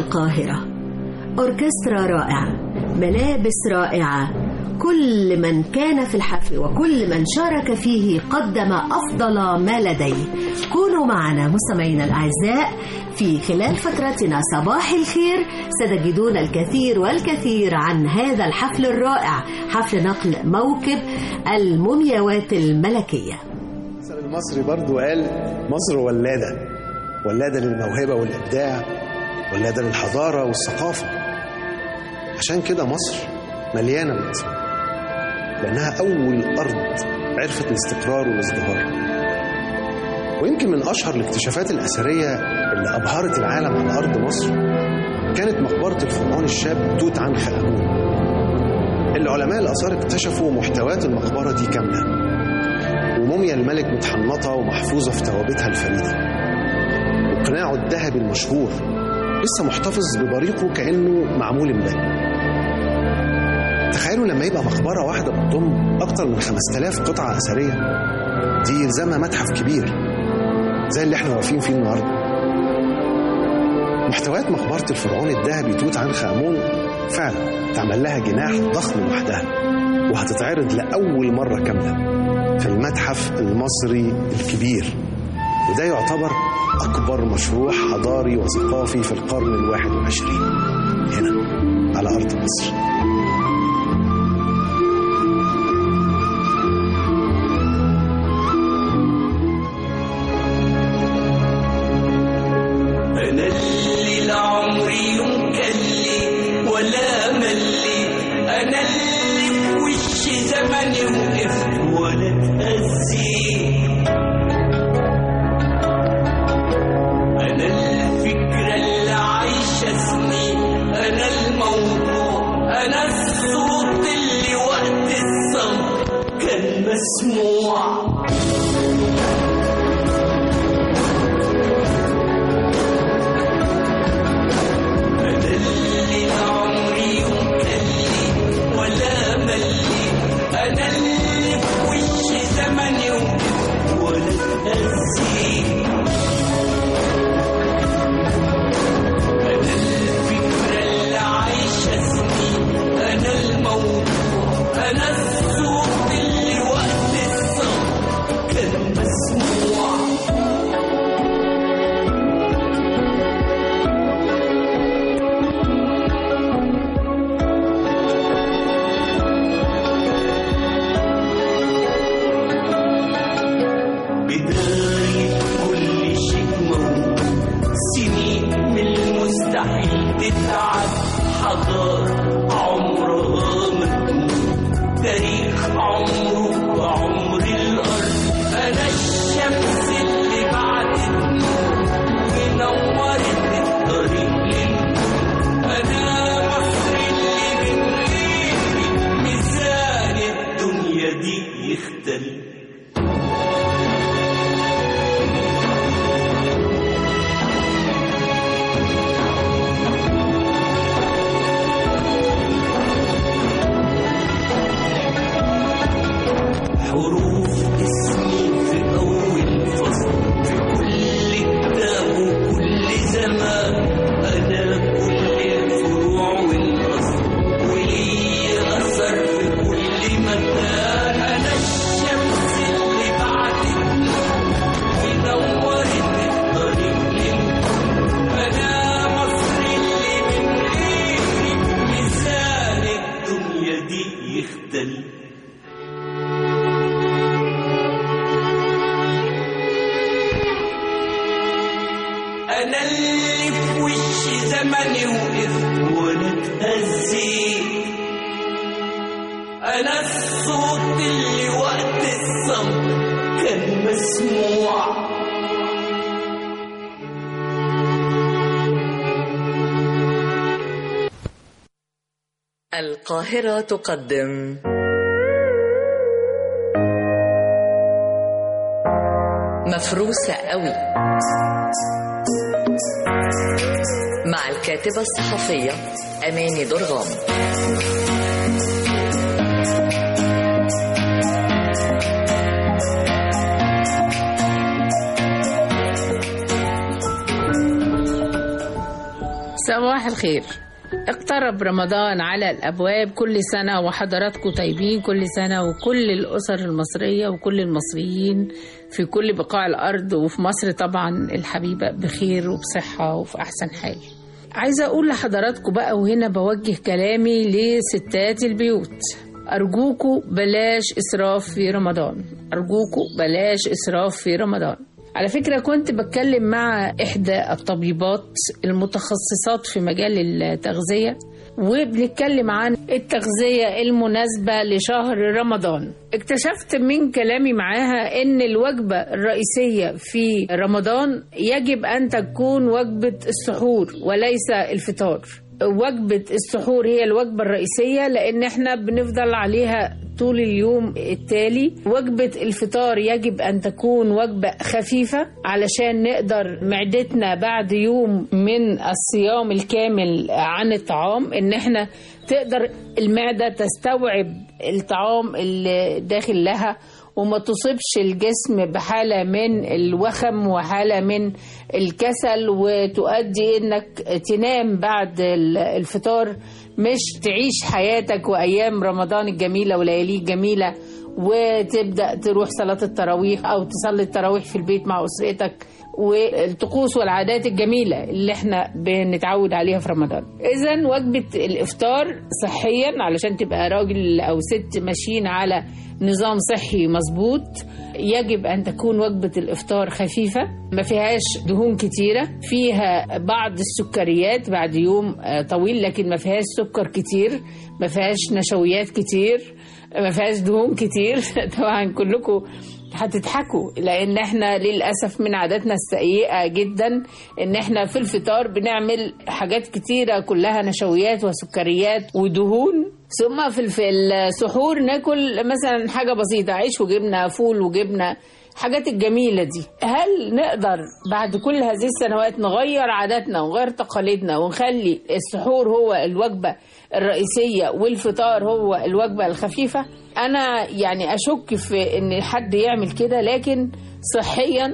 القاهرة أوركسترا رائع ملابس رائعة كل من كان في الحفل وكل من شارك فيه قدم أفضل ما لديه كونوا معنا مستمعينا الأعزاء في خلال فترتنا صباح الخير ستجدون الكثير والكثير عن هذا الحفل الرائع حفل نقل موكب المومياوات الملكية المثل المصري برضو قال مصر ولادة ولادة للموهبة والإبداع ولادة للحضارة والثقافة عشان كده مصر مليانة بالأسرار لأنها أول أرض عرفت الاستقرار والازدهار ويمكن من أشهر الاكتشافات الأثرية اللي أبهرت العالم على أرض مصر كانت مقبرة الفرعون الشاب توت عنخ آمون اللي علماء الآثار اكتشفوا محتويات المقبرة دي كاملة وموميا الملك متحنطة ومحفوظة في توابتها الفريدة وقناعه الذهبي المشهور لسه محتفظ ببريقه كأنه معمول امبارح تخيلوا لما يبقى مقبرة واحدة بتضم أكتر من 5000 قطعة أثرية دي يلزمها متحف كبير زي اللي احنا واقفين فيه النهارده محتويات مقبرة الفرعون الذهبي توت عنخ آمون فعلا تعمل لها جناح ضخم لوحدها وهتتعرض لأول مرة كاملة في المتحف المصري الكبير وده يعتبر أكبر مشروع حضاري وثقافي في القرن الواحد والعشرين هنا على أرض مصر أنا اللي لعمري يمكلي ولا ملي أنا اللي في وش زمني وقفت ولا اتأذي أنا الفكرة اللي عايشة سنين أنا الموضوع أنا الصوت اللي وقت الصمت كان مسموع أنا اللي عمري يمكلي ولا ملي أنا اللي في وش زمني ولا اتأذي أنا الفكرة اللي عايشة سنين أنا الموضوع أنا الصوت اللي وقت الصوت كان مسموع بداية كل شيء موجود سنين من المستحيل تتعب حضارة عمرها ما تموت تاريخ عمره وعمر الأرض أنا الشمس اللي بعدت نور ونورت الطريق للنور أنا مصر اللي من غيري ميزان الدنيا دي يختلف حروف اسمي في أول فصل في كل كتاب وكل زمان أنا كل الفروع والأصل ولي أثر في كل مكان أنا الشمس اللي بعدت ونورت الطريق للنور أنا مصر اللي من غيري ميزان الدنيا دي يختلف أنا اللي في وش زمني وقفت وأنا اتهزيت أنا الصوت اللي وقت الصمت كان مسموع القاهرة تقدم مفروسة قوي مع الكاتبة الصحفية أماني درغام صباح صباح الخير اقترب رمضان على الأبواب كل سنة وحضراتكم طيبين كل سنة وكل الأسر المصرية وكل المصريين في كل بقاع الأرض وفي مصر طبعا الحبيبة بخير وبصحة وفي أحسن حال عايزة أقول لحضراتكم بقى وهنا بوجه كلامي لستات البيوت أرجوكوا بلاش إسراف في رمضان أرجوكوا بلاش إسراف في رمضان على فكرة كنت بتكلم مع إحدى الطبيبات المتخصصات في مجال التغذية وبنتكلم عن التغذية المناسبة لشهر رمضان اكتشفت من كلامي معاها ان الوجبة الرئيسية في رمضان يجب ان تكون وجبة السحور وليس الفطار وجبة السحور هي الوجبة الرئيسية لأن احنا بنفضل عليها طول اليوم التالي وجبة الفطار يجب أن تكون وجبة خفيفة علشان نقدر معدتنا بعد يوم من الصيام الكامل عن الطعام إن احنا تقدر المعدة تستوعب الطعام اللي داخل لها وما تصيبش الجسم بحالة من الوخم وحالة من الكسل وتؤدي انك تنام بعد الفطار مش تعيش حياتك وايام رمضان الجميلة ولياليه الجميلة وتبدأ تروح صلاة التراويح او تصلي التراويح في البيت مع اسرتك والطقوس والعادات الجميلة اللي احنا بنتعود عليها في رمضان اذا وجبة الافطار صحيا علشان تبقى راجل او ست ماشيين على نظام صحي مظبوط يجب ان تكون وجبه الافطار خفيفه ما فيهاش دهون كتيره فيها بعض السكريات بعد يوم طويل لكن ما فيهاش سكر كتير ما فيهاش نشويات كتير ما فيهاش دهون كتير طبعا كلكم هتضحكوا لان احنا للاسف من عاداتنا السيئه جدا ان احنا في الفطار بنعمل حاجات كتيره كلها نشويات وسكريات ودهون ثم في في السحور ناكل مثلا حاجه بسيطه عيش وجبنه فول وجبنه الحاجات الجميله دي هل نقدر بعد كل هذه السنوات نغير عاداتنا ونغير تقاليدنا ونخلي السحور هو الوجبه الرئيسيه والفطار هو الوجبه الخفيفه انا يعني اشك في ان حد يعمل كده لكن صحيا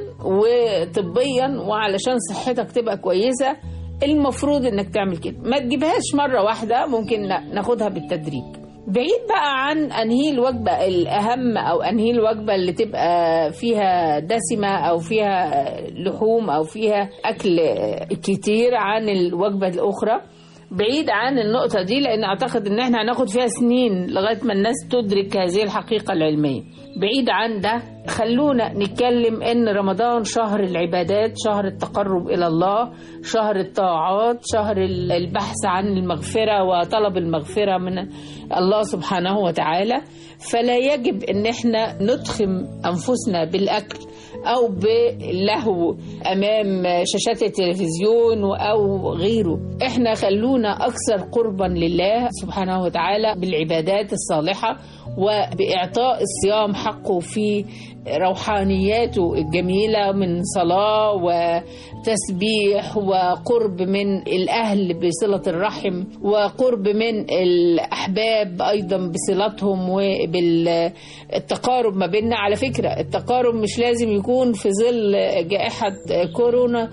وطبيا وعلشان صحتك تبقى كويسه المفروض انك تعمل كده ما تجيبهاش مره واحده ممكن ناخدها بالتدريج بعيد بقى عن انهي الوجبه الاهم او انهي الوجبه اللي تبقى فيها دسمه او فيها لحوم او فيها اكل كتير عن الوجبه الاخرى بعيد عن النقطه دي لان اعتقد ان احنا هناخد فيها سنين لغايه ما الناس تدرك هذه الحقيقه العلميه بعيد عن ده خلونا نتكلم ان رمضان شهر العبادات شهر التقرب الى الله شهر الطاعات شهر البحث عن المغفره وطلب المغفره من الله سبحانه وتعالى فلا يجب ان احنا ندخم انفسنا بالاكل او باللهو امام شاشات التلفزيون او غيره احنا خلونا اكثر قربا لله سبحانه وتعالى بالعبادات الصالحه وباعطاء الصيام حقه في روحانياته الجميله من صلاه وتسبيح وقرب من الاهل بصله الرحم وقرب من الاحباب ايضا بصلتهم وبالتقارب ما بيننا على فكره التقارب مش لازم يكون في ظل جائحه كورونا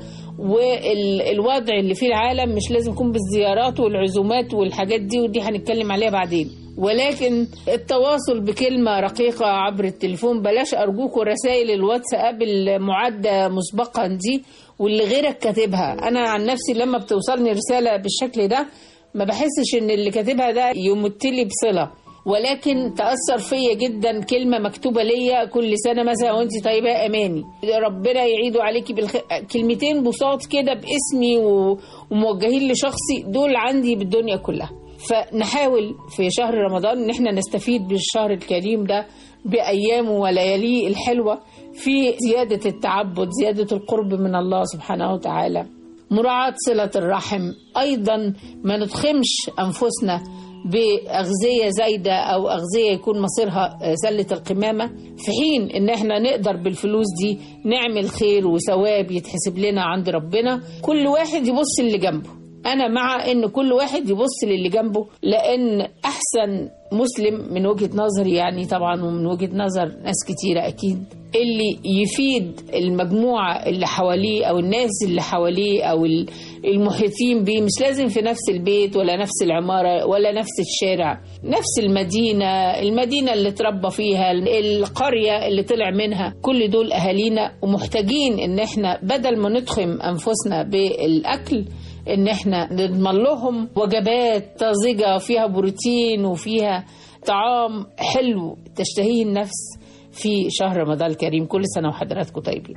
والوضع اللي في العالم مش لازم يكون بالزيارات والعزومات والحاجات دي ودي هنتكلم عليها بعدين ولكن التواصل بكلمة رقيقة عبر التليفون بلاش أرجوكوا رسائل الواتساب المعدة مسبقا دي واللي غيرك كاتبها أنا عن نفسي لما بتوصلني رسالة بالشكل ده ما بحسش إن اللي كاتبها ده يمتلي بصلة ولكن تأثر فيا جدا كلمة مكتوبة ليا كل سنة مثلا وانت طيبة يا أماني ربنا يعيدوا عليكي بالخير كلمتين بساط كده باسمي وموجهين لشخصي دول عندي بالدنيا كلها فنحاول في شهر رمضان ان احنا نستفيد بالشهر الكريم ده بايامه ولياليه الحلوه في زياده التعبد زياده القرب من الله سبحانه وتعالى مراعاه صله الرحم ايضا ما ندخمش انفسنا بأغذية زايدة أو أغذية يكون مصيرها سلة القمامة في حين إن إحنا نقدر بالفلوس دي نعمل خير وثواب يتحسب لنا عند ربنا كل واحد يبص اللي جنبه أنا مع إن كل واحد يبص للي جنبه لأن أحسن مسلم من وجهة نظري يعني طبعا ومن وجهة نظر ناس كتيرة أكيد اللي يفيد المجموعة اللي حواليه أو الناس اللي حواليه أو ال- المحيطين بيه مش لازم في نفس البيت ولا نفس العمارة ولا نفس الشارع نفس المدينة المدينة اللي اتربى فيها القرية اللي طلع منها كل دول أهالينا ومحتاجين إن احنا بدل ما ندخم أنفسنا بالأكل ان احنا نضمن لهم وجبات طازجه فيها بروتين وفيها طعام حلو تشتهيه النفس في شهر رمضان الكريم كل سنه وحضراتكم طيبين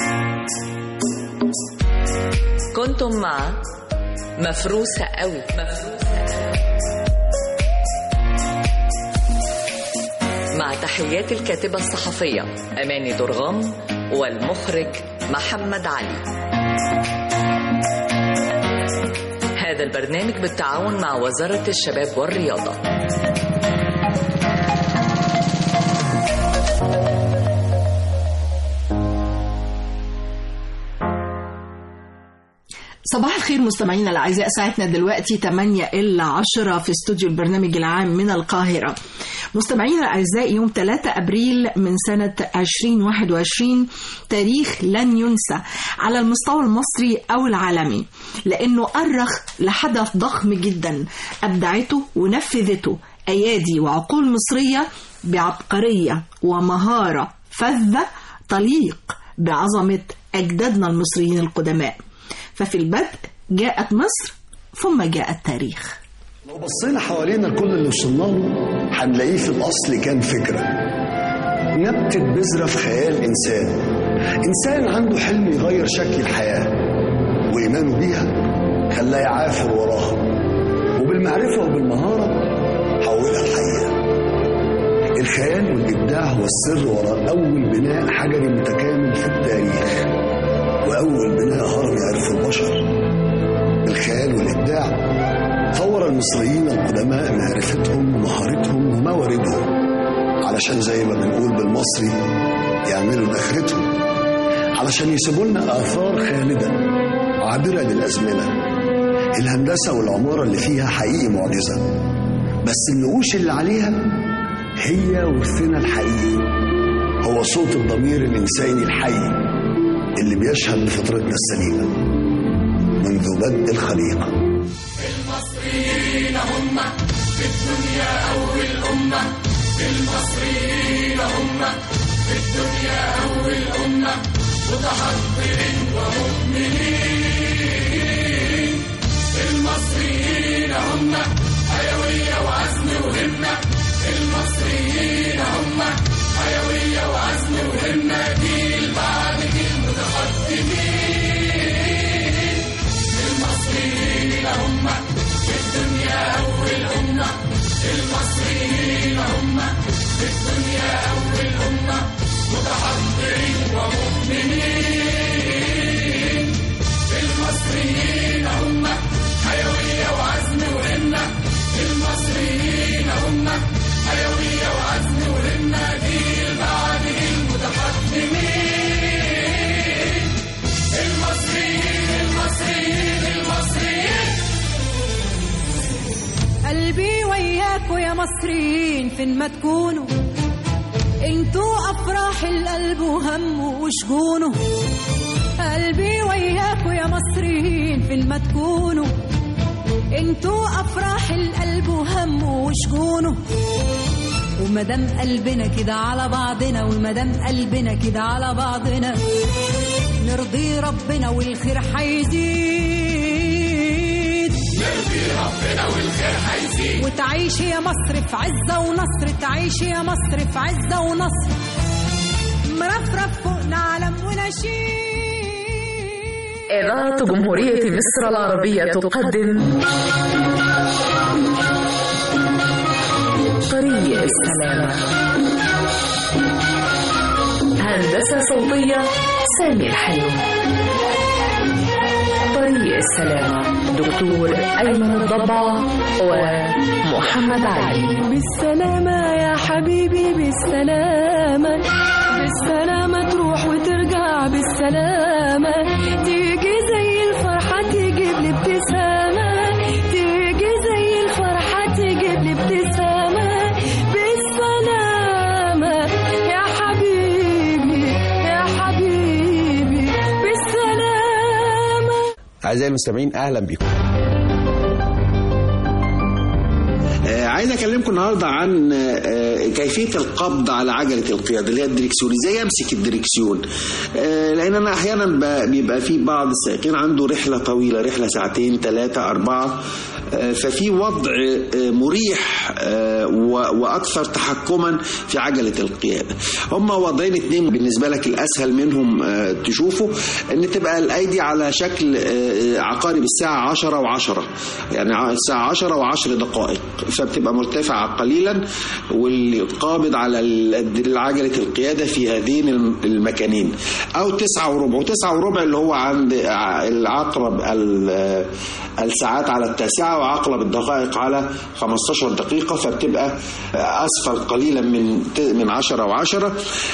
كنتم مع مفروسة قوي مفروسة مع تحيات الكاتبة الصحفية أماني درغام والمخرج محمد علي هذا البرنامج بالتعاون مع وزارة الشباب والرياضة صباح الخير مستمعينا الاعزاء ساعتنا دلوقتي 8 الا 10 في استوديو البرنامج العام من القاهره. مستمعينا الاعزاء يوم 3 ابريل من سنه 2021 تاريخ لن ينسى على المستوى المصري او العالمي لانه ارخ لحدث ضخم جدا ابدعته ونفذته ايادي وعقول مصريه بعبقريه ومهاره فذه تليق بعظمه اجدادنا المصريين القدماء. ففي البدء جاءت مصر ثم جاء التاريخ لو بصينا حوالينا كل اللي وصلنا له هنلاقيه في الأصل كان فكرة نبتة بذرة في خيال إنسان إنسان عنده حلم يغير شكل الحياة وإيمانه بيها خلاه يعافر وراها وبالمعرفة وبالمهارة حولها الحقيقة الخيال والإبداع هو السر وراء أول بناء حجري متكامل في التاريخ وأول بناء هرمي عرفه البشر الخيال والإبداع طور المصريين القدماء معرفتهم ومهارتهم ومواردهم علشان زي ما بنقول بالمصري يعملوا دخلتهم علشان يسيبوا لنا آثار خالدة عابرة للأزمنة الهندسة والعمارة اللي فيها حقيقي معجزة بس النقوش اللي عليها هي ورثنا الحقيقي هو صوت الضمير الإنساني الحي اللي بيشهد بفطرتنا السليمة منذ بدء الخليقة المصريين هم في الدنيا أول أمة المصريين هم في الدنيا أول أمة متحضرين ومؤمنين المصريين هم حيوية وعزم وهمة المصريين هم حيوية وعزم وهمة جيل بعد جيل متقدمين المصريين هم في الدنيا أول أمة المصريين هم في الدنيا أول أمة متحضرين ومؤمنين المصريين هم حيوية وعزم وهمة المصريين هم حيوية وعزم وهمة جيل بعد جيل متقدمين المصريين المصريين المصريين قلبي وياكوا يا مصريين فين ما تكونوا انتوا افراح القلب وهمه وشجونه قلبي وياكوا يا مصريين فين ما تكونوا انتوا افراح القلب وهمه وشجونه ومدام قلبنا كده على بعضنا ومدام قلبنا كده على بعضنا نرضي ربنا والخير هيزيد نرضي ربنا والخير هيزيد وتعيش يا مصر في عزة ونصر تعيش يا مصر في عزة ونصر مرفرف فوقنا علم ونشيد إذاعة جمهورية مصر العربية تقدم طريق السلامة هندسة صوتية سامي الحلو طريق السلامة دكتور أيمن الضبع ومحمد علي بالسلامة يا حبيبي بالسلامة بالسلامة تروح وترجع بالسلامة تيجي زي الفرحة تجيب لي ابتسامة تيجي زي الفرحة تجيب لي ابتسامة بالسلامة يا حبيبي اعزائي المستمعين اهلا بكم آه، عايز اكلمكم النهارده عن آه، كيفيه القبض على عجله القياده اللي هي الدركسيون ازاي امسك الدركسيون آه، لان انا احيانا ب- بيبقى في بعض السائقين عنده رحله طويله رحله ساعتين ثلاثه اربعه آه، ففي وضع آه، مريح آه، و- واكثر تحكما في عجله القياده هم وضعين اتنين بالنسبه لك الاسهل منهم آه، تشوفه ان تبقى الايدي على شكل آه، عقارب الساعه 10 و10 يعني ع- الساعه 10 و10 دقائق فبتبقى مرتفعه قليلا والقابض على ال- عجله القياده في هذين الم- المكانين او تسعة وربع وتسعة وربع اللي هو عند ع- العقرب ال- الساعات على التاسعة وعقرب الدقائق على 15 دقيقة فبتبقى أسفل قليلا من من 10 و10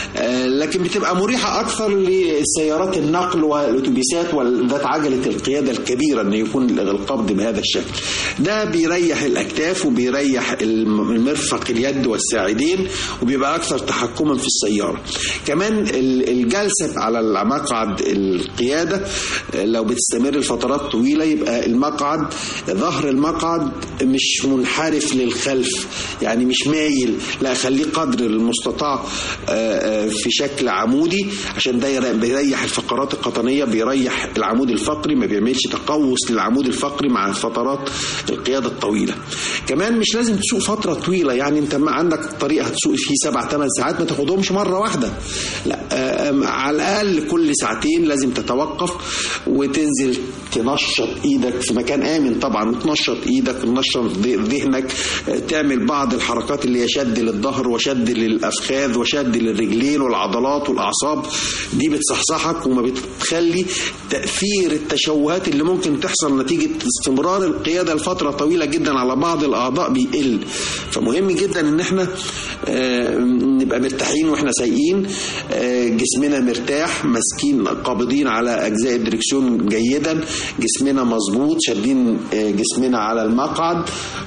لكن بتبقى مريحة أكثر لسيارات النقل والأتوبيسات وذات عجلة القيادة الكبيرة أن يكون القبض بهذا الشكل ده بيريح الأكتاف وبيريح الم- المرفق اليد والساعدين وبيبقى أكثر تحكما في السيارة كمان ال- الجلسة على مقعد القيادة لو بتستمر لفترات طويلة يبقى المقعد ظهر المقعد مش منحرف للخلف يعني مش مايل لا خليه قدر المستطاع آه، آه، في شكل عمودي عشان ده ير- بيريح الفقرات القطنية بيريح العمود الفقري ما بيعملش تقوس للعمود الفقري مع فترات القيادة الطويلة كمان مش لازم تسوق فترة طويلة يعني انت ما عندك طريق هتسوق فيه سبع ثمان ساعات ما تاخدهمش مرة واحدة لا آه، آه، على الأقل كل ساعتين لازم تتوقف وتنزل تنشط ايدك في مكان امن طبعا تنشط ايدك تنشط ذهنك آه، تعمل بعض الحركات اللي هي شد للظهر وشد للافخاذ وشد للرجلين والعضلات والاعصاب دي بتصحصحك وما بتخلي تاثير التشوهات اللي ممكن تحصل نتيجه استمرار القياده لفتره طويله جدا على بعض الاعضاء بيقل فمهم جدا ان احنا آه، نبقى مرتاحين واحنا سايقين آه، جسمنا مرتاح ماسكين قابضين على اجزاء الدركسيون جيدا جسمنا مظبوط شادين آه، جسمنا على المقعد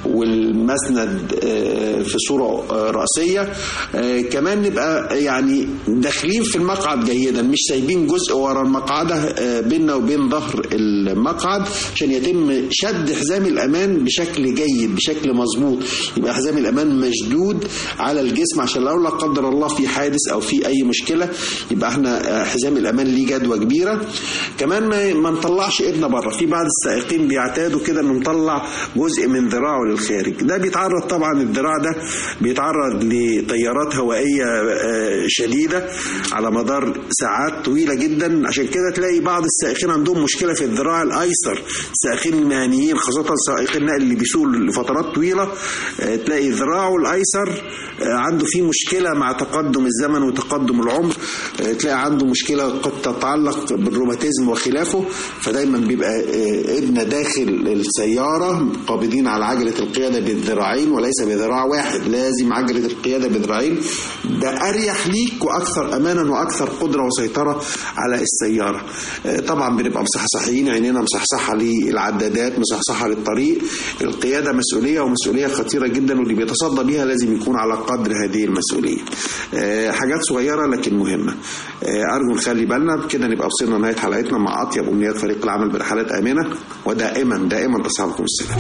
والمسند آه، في صوره آه، راسيه آه، كمان نبقى يعني داخلين في المقعد جيدا مش سايبين جزء ورا المقعده آه، بيننا وبين ظهر المقعد عشان يتم شد حزام الامان بشكل جيد بشكل مظبوط يبقى حزام الامان مشدود على الجسم عشان لو لا قدر الله في حادث او في اي مشكله يبقى احنا آه، حزام الامان ليه جدوى كبيره كمان ما ما نطلعش ايدنا بره في بعض السائقين بيعتادوا كده انه مطلع جزء من ذراعه للخارج ده بيتعرض طبعا الذراع ده بيتعرض لتيارات هوائيه آه، شديده على مدار ساعات طويله جدا عشان كده تلاقي بعض السائقين عندهم مشكله في الذراع الايسر السائقين المهنيين خاصه سائق النقل اللي بيسوق لفترات طويله آه، تلاقي ذراعه الايسر آه، عنده فيه مشكله مع تقدم الزمن وتقدم العمر آه، تلاقي عنده مشكله قد تتعلق بالروماتيزم وخلافه فدايما بيبقى آه، ابن داخل السياره قابضين على عجله القياده بالذراعين وليس بذراع واحد لازم عجله القياده بذراعين ده اريح ليك واكثر امانا واكثر قدره وسيطره على السياره آه، طبعا بنبقى مصحصحين عينينا مصحصحه للعدادات مصحصحه للطريق القياده مسؤوليه ومسؤوليه خطيره جدا واللي بيتصدى بيها لازم يكون على قدر هذه المسؤوليه آه، حاجات صغيره لكن مهمه آه، ارجو نخلي بالنا بكده نبقى وصلنا نهايه حلقتنا مع اطيب امنيات فريق العمل برحلات امنه ودائما دائما تصحبكم السلام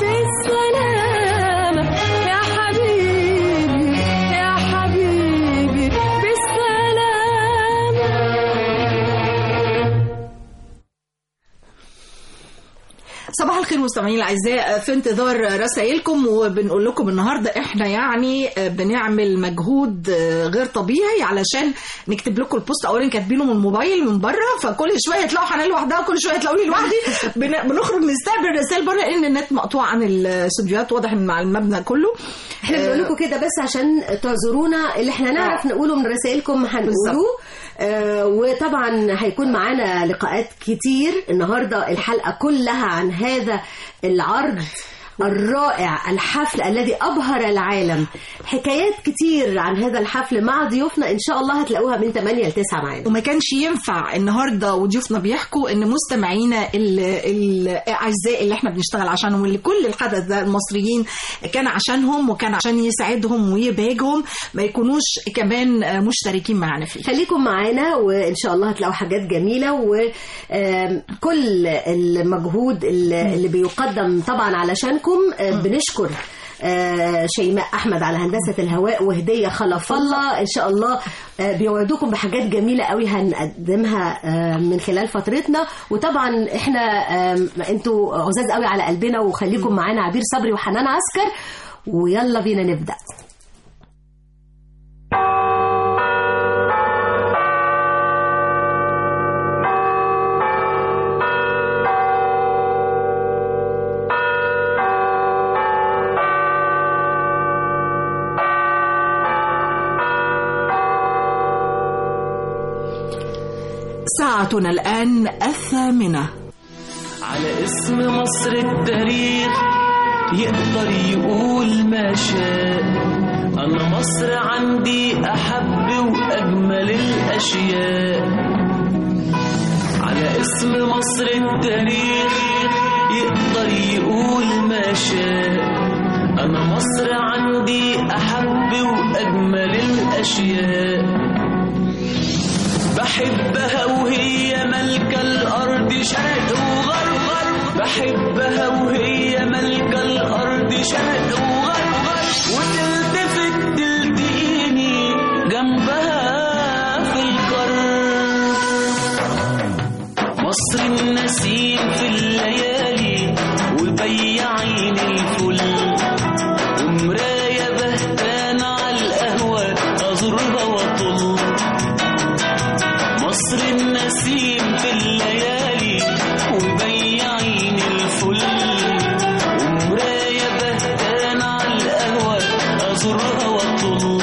بالسلامة يا حبيبي يا حبيبي بالسلامة صباح الخير مستمعينا الاعزاء في انتظار رسائلكم وبنقول لكم النهارده احنا يعني بنعمل مجهود غير طبيعي علشان نكتب لكم البوست اولا كاتبينه من الموبايل من بره فكل شويه تلاقوا حنان لوحدها وكل شويه تلاقوني لوحدي بن- بنخرج نستقبل رسائل بره لان النت مقطوع عن الاستوديوهات واضح ان مع المبنى كله احنا بنقول لكم كده بس عشان تعذرونا اللي احنا نعرف نقوله من رسائلكم هنقوله آه وطبعا هيكون معانا لقاءات كتير النهارده الحلقه كلها عن هذا العرض الرائع الحفل الذي أبهر العالم حكايات كتير عن هذا الحفل مع ضيوفنا إن شاء الله هتلاقوها من 8 ل 9 معانا وما كانش ينفع النهارده وضيوفنا بيحكوا ان مستمعينا ال- الاعزاء اللي احنا بنشتغل عشانهم واللي كل الحدث ده المصريين كان عشانهم وكان عشان يساعدهم ويبهجهم ما يكونوش كمان مشتركين معانا فيه خليكم معانا وان شاء الله هتلاقوا حاجات جميله وكل المجهود اللي اللي بيقدم طبعا علشانكم آه، بنشكر آه، شيماء احمد على هندسه الهواء وهديه خلف الله ان شاء الله آه، بيوعدوكم بحاجات جميله قوي هنقدمها آه، من خلال فترتنا وطبعا احنا آم، انتوا عزاز قوي على قلبنا وخليكم معانا عبير صبري وحنان عسكر ويلا بينا نبدا ساعتنا الآن الثامنة على اسم مصر التاريخ يقدر يقول ما شاء أنا مصر عندي أحب وأجمل الأشياء على اسم مصر التاريخ يقدر يقول ما شاء أنا مصر عندي أحب وأجمل الأشياء بحبها وهي ملكة الأرض شرق وغرب غرب بحبها وهي ملكة الأرض شرق وغرب غرب وتلتفت تلتقيني جنبها في القرب مصر النسيم في الليالي وبياعين الفل ومراية بهتان على القهوة أزورها وأطل مصر النسيم في الليالي وبياعين الفل ومراية بهتان على القهوة أزورها وأطل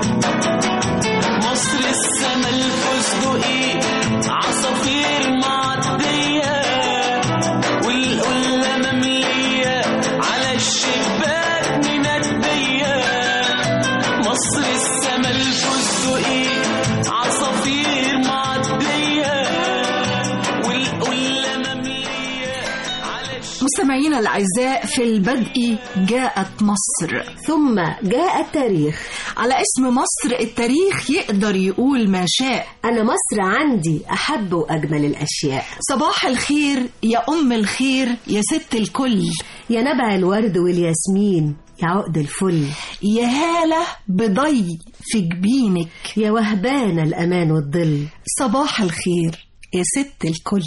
مصر السما الفستقي عصافير معدية والقلة مملية على الشباك مندية مصر السما الفستقي عصافير معدية والقلة مملية على مستمعينا الأعزاء في البدء جاءت مصر ثم جاء التاريخ على اسم مصر التاريخ يقدر يقول ما شاء أنا مصر عندي أحب وأجمل الأشياء صباح الخير يا أم الخير يا ست الكل يا نبع الورد والياسمين يا عقد الفل يا هالة بضي في جبينك يا وهبان الأمان والظل صباح الخير يا ست الكل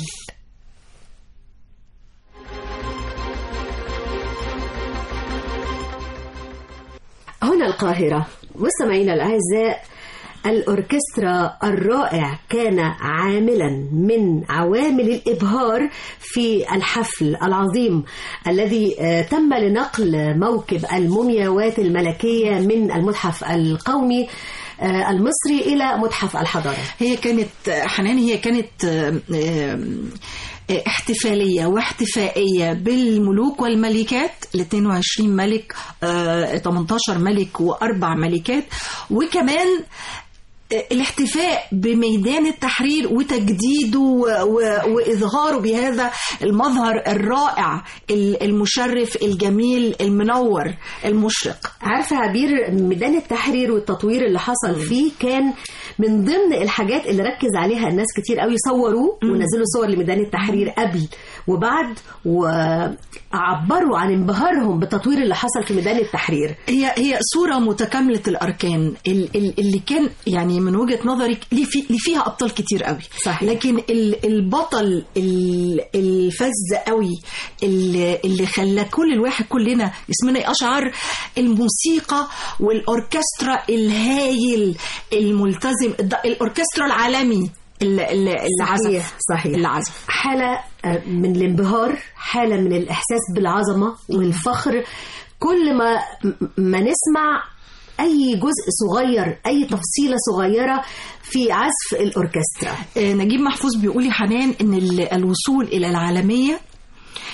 هنا القاهرة مستمعينا الأعزاء الأوركسترا الرائع كان عاملا من عوامل الإبهار في الحفل العظيم الذي آه، تم لنقل موكب المومياوات الملكية من المتحف القومي آه، المصري إلى متحف الحضارة هي كانت حنان هي كانت آم، آم، احتفالية واحتفائية بالملوك والملكات ال 22 ملك آه، 18 ملك وأربع ملكات وكمان الاحتفاء بميدان التحرير وتجديده و- و- وإظهاره بهذا المظهر الرائع ال- المشرف الجميل المنور المشرق عارفة عبير ميدان التحرير والتطوير اللي حصل فيه كان من ضمن الحاجات اللي ركز عليها الناس كتير قوي صوروه ونزلوا صور لميدان التحرير قبل وبعد وعبروا عن انبهارهم بالتطوير اللي حصل في ميدان التحرير هي هي صورة متكاملة الأركان ال- ال- اللي كان يعني من وجهة نظري ليه في ليه فيها أبطال كتير قوي صحيح. لكن ال- البطل ال- الفذ قوي اللي, اللي خلى كل الواحد كلنا اسمنا يقشعر الموسيقى والأوركسترا الهايل الملتزم الد- الأوركسترا العالمي اللي, اللي اللي صحيح عزف صحيح اللي عزف حالة آه، من الانبهار حالة من الإحساس بالعظمة والفخر كل ما ما نسمع أي جزء صغير أي تفصيلة صغيرة في عزف الأوركسترا آه، نجيب محفوظ بيقول يا حنان ان ال- الوصول الى العالميه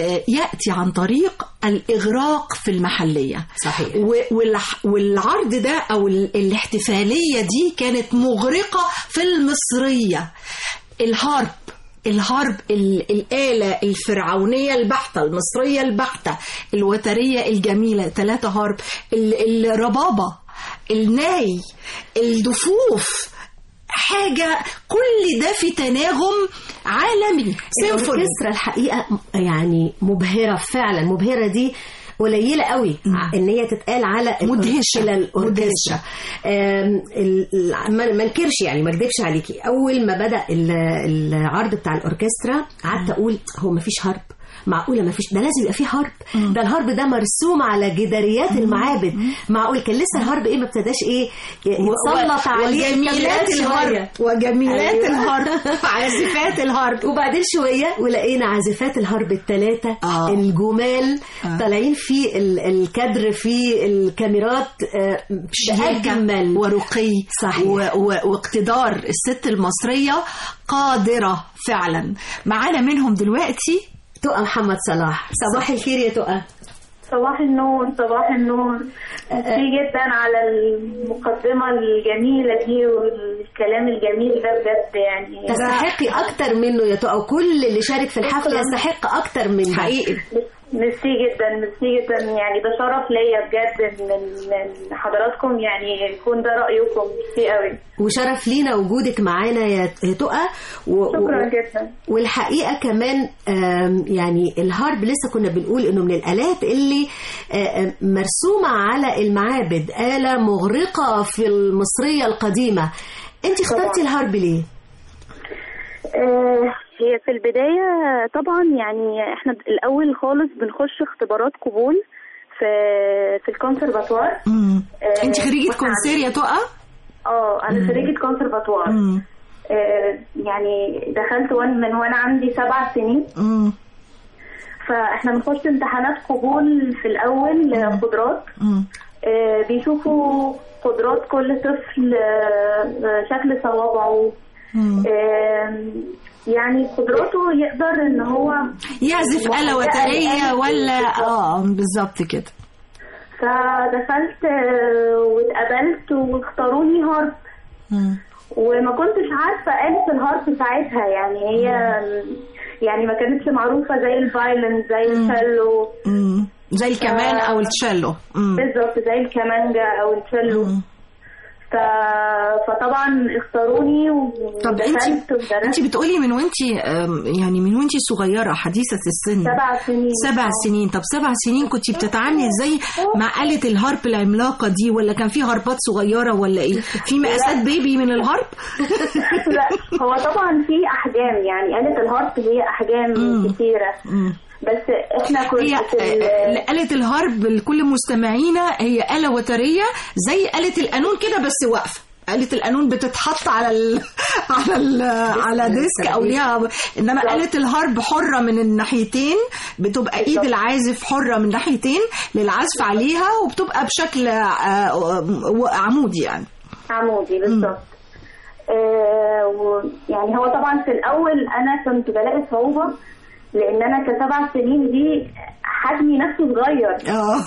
آه، يأتي عن طريق الإغراق في المحلية صحيح و- والح- والعرض ده أو ال- الاحتفالية دي كانت مغرقة في المصرية الهارب الهارب ال- الآلة الفرعونية البحتة المصرية البحتة الوترية الجميلة ثلاثة هارب ال- الربابة الناي الدفوف حاجة كل ده في تناغم عالمي سيمفوني الاوركسترا الحقيقه يعني مبهره فعلا مبهره دي قليله قوي ع- ان هي تتقال على مدهشة. على الاوركسترا آم، ال- ال- ما ما انكرش يعني ما اكدبش عليكي اول ما بدا ال- العرض بتاع الاوركسترا قعدت اقول هو ما فيش هارب معقوله ما فيش ده لازم يبقى فيه هارب ده الهارب ده مرسوم على جداريات المعابد معقول كان لسه الهارب ايه ما ابتداش ايه يتسلط عليه وجميلات الكاميرات الهارب شوية. وجميلات أيوة. الهارب عازفات الهارب وبعدين شويه ولقينا عازفات الهارب الثلاثه آه. الجمال آه. طالعين في ال- الكادر في الكاميرات آه، باجمل ورقي صحيح. و... و... واقتدار الست المصرية قادرة فعلا معانا منهم دلوقتي تقى محمد صلاح صباح الخير يا تقى صباح النور صباح النور ميرسي جدا على المقدمة الجميلة دي والكلام الجميل ده بجد يعني تستحقي اكتر منه يا تقى وكل اللي شارك في الحفله يستحق اكتر من ده. حقيقي ميرسي جدا ميرسي جدا يعني ده شرف ليا بجد من من حضراتكم يعني يكون ده رأيكم ميرسي قوي وشرف لينا وجودك معانا يا يا تقى و... شكرا و... جدا والحقيقه كمان آم، يعني الهارب لسه كنا بنقول انه من الالات اللي آه، آه، مرسومه على المعابد اله مغرقه في المصريه القديمه انت اخترتي الهارب ليه آه، هي في البداية طبعا يعني احنا الأول خالص بنخش اختبارات قبول في في الكونسرفاتوار مم. آه، انت خريجة وإحنا كونسير يا تقى اه انا خريجة كونسرفاتوار مم. آه، يعني دخلت وان من وانا عندي سبع سنين مم. فاحنا بنخش امتحانات قبول في الاول آه، قدرات مم. آه، بيشوفوا قدرات كل طفل آه، آه، شكل صوابعه مم. آم، يعني قدراته يقدر ان هو يعزف آلة وترية ولا اه بالظبط كده فدخلت آه، واتقبلت واختاروني هارب مم. وما كنتش عارفة آلة الهارب ساعتها يعني هي يعني ما كانتش معروفة زي الفايلن زي الشالو مم. زي الكمان او التشيلو مم. بالظبط زي الكمانجا او الشالو ف... فطبعا اختاروني طب ودخلت انت ودرست انت بتقولي من وانت يعني من وانت صغيره حديثه السن سبع سنين سبع سنين طب سبع سنين كنت بتتعاملي ازاي مع آلة الهارب العملاقة دي ولا كان في هاربات صغيرة ولا ايه في مقاسات بيبي من الهارب لا هو طبعا في احجام يعني آلة الهارب هي احجام كتيرة مم. بس احنا كنا هي في ال- آه، آلة الهارب لكل مستمعينا هي آلة وترية زي آلة القانون كده بس واقفة آلة القانون بتتحط على ال... على ال... على ديسك او ليها انما آلة الهارب حرة من الناحيتين بتبقى ايد العازف حرة من ناحيتين للعزف عليها وبتبقى بشكل آه، و- عمودي يعني عمودي بالظبط آه ويعني هو طبعا في الاول انا كنت بلاقي صعوبه لان انا كسبع سنين دي حجمي نفسه صغير اه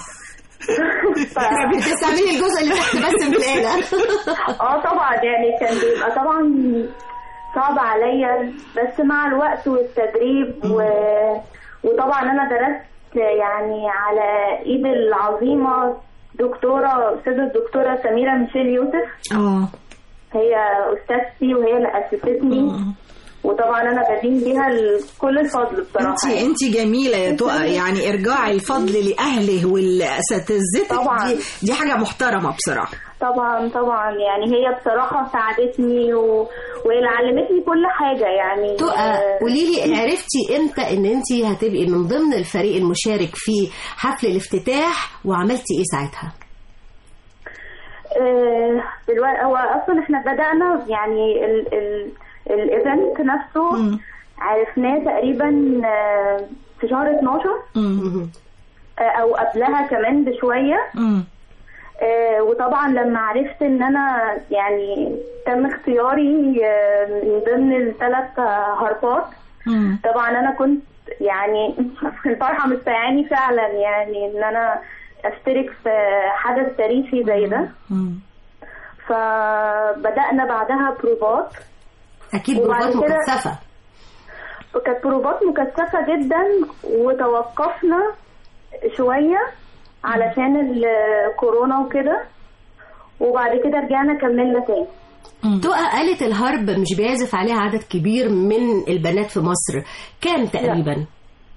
ف- بتستعملي الجزء اللي تحت بس من الآلة اه طبعا يعني كان بيبقى طبعا صعب عليا بس مع الوقت والتدريب و... وطبعا انا درست يعني على ايد العظيمه دكتوره استاذه الدكتوره سميره ميشيل يوسف اه هي استاذتي وهي اللي اسستني وطبعا انا بدين بيها ال- كل الفضل بصراحه انت انت جميله يا تقى يعني ارجاع الفضل لاهله والاساتذتك طبعاً. دي دي حاجه محترمه بصراحه طبعا طبعا يعني هي بصراحه ساعدتني و... وهي اللي علمتني كل حاجه يعني تقى آه، قولي لي عرفتي امتى ان انت هتبقي من ضمن الفريق المشارك في حفل الافتتاح وعملتي ايه ساعتها آه، دلوقتي هو اصلا احنا بدانا يعني ال ال الايفنت نفسه عرفناه تقريبا آه، في شهر 12 آه، او قبلها كمان بشويه آه، وطبعا لما عرفت ان انا يعني تم اختياري آه، من ضمن الثلاث هاربات طبعا انا كنت يعني الفرحه مستيعاني فعلا يعني ان انا اشترك في حدث تاريخي زي ده فبدأنا بعدها بروفات اكيد وبعد بروفات كده- مكثفه كانت بروفات مكثفة جدا وتوقفنا شوية علشان الكورونا وكده وبعد كده رجعنا كملنا تاني تقى آلة الهرب مش بيعزف عليها عدد كبير من البنات في مصر كام تقريبا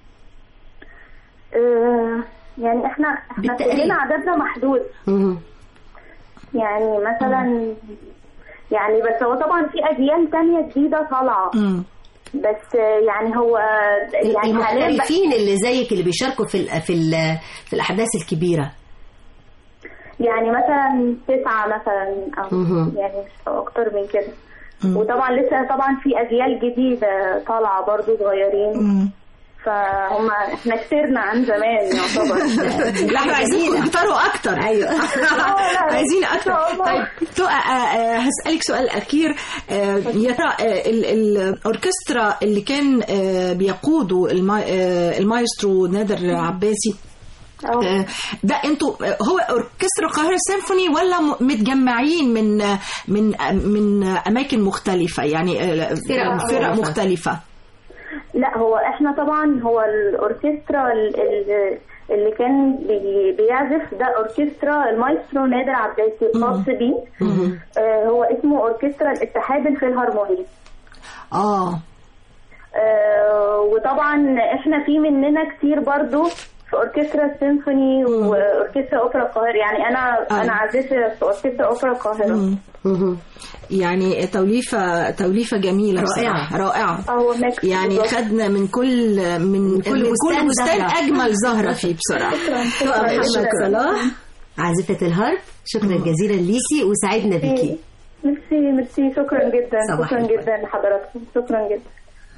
آه، يعني احنا احنا بالتقريب. كلنا عددنا محدود مهم. يعني مثلا يعني بس هو طبعا في اجيال تانية جديدة طالعة بس آه، يعني هو يعني حاليا بقى- المحترفين اللي زيك اللي بيشاركوا في ال في ال في الاحداث الكبيره يعني مثلا تسعة مثلا أو مهم. يعني مش أكتر من كده وطبعا لسه طبعا في أجيال جديدة طالعة برضو صغيرين فهم احنا كترنا عن زمان يعتبر لا احنا عايزين تكتروا اكتر ايوه عايزين اكتر طيب تقى آه، آه، هسألك سؤال اخير آه، يا ترى آه، ال- الاوركسترا اللي كان آه، بيقوده الما- آه، المايسترو نادر عباسي آه، ده انتوا آه، هو اوركسترا القاهره السيمفوني ولا م- متجمعين من آه، من آه، من اماكن مختلفه يعني آه، فرق فرق مختلفة. مختلفه لا هو احنا طبعا هو الاوركسترا ال- ال- اللي كان بي- بيعزف ده اوركسترا المايسترو نادر عباسي الخاص بيه آه، هو اسمه اوركسترا الاتحاد الفيلهارموني اه آه، وطبعا احنا في مننا كتير برضو في اوركسترا السيمفوني واوركسترا اوبرا القاهره يعني انا آه. انا عزفت في اوركسترا اوبرا القاهره يعني توليفه توليفه جميله رائعة. بصراحة. رائعه اه ميكس يعني بالظبط. خدنا من كل من كل من كل بستان بستان زهرة. اجمل زهره فيه بصراحه تقى محمد شكراً. صلاح عازفة الهرب شكرا جزيلا ليكي وسعدنا بيكي ميرسي ميرسي شكرا جدا صباح شكرا الفل. جدا لحضراتكم شكرا جدا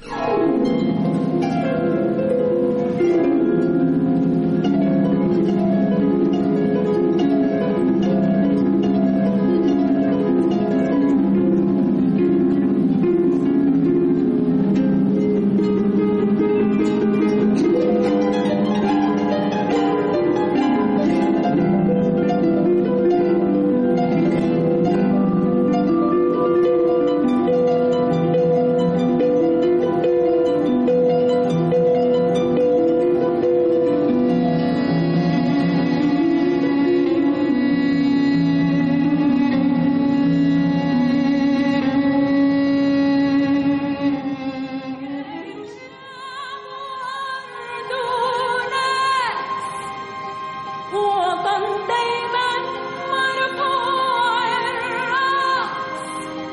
وطن دايما مرفوع الراس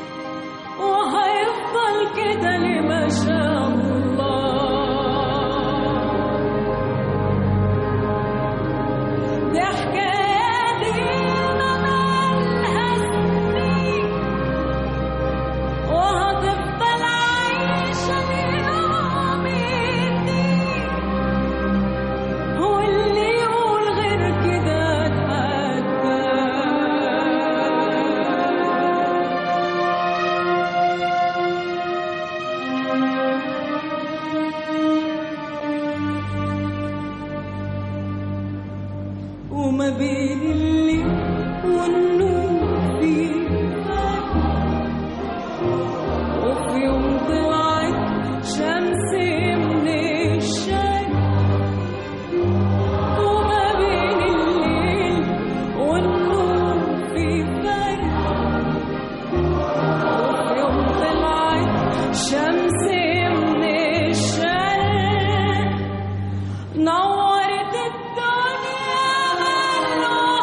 وهيفضل كده لما شاء الله دي حكاية دينا مالها سنين وهتفضل عايشة ليوم الدين واللي يقول غير كده اتحدى وما بين الليل والنور في فرق وفي يوم طلعت شمس من الشرق وما بين الليل والنور في فرق وفي يوم طلعت شمس من الشرق نورت الدنيا منه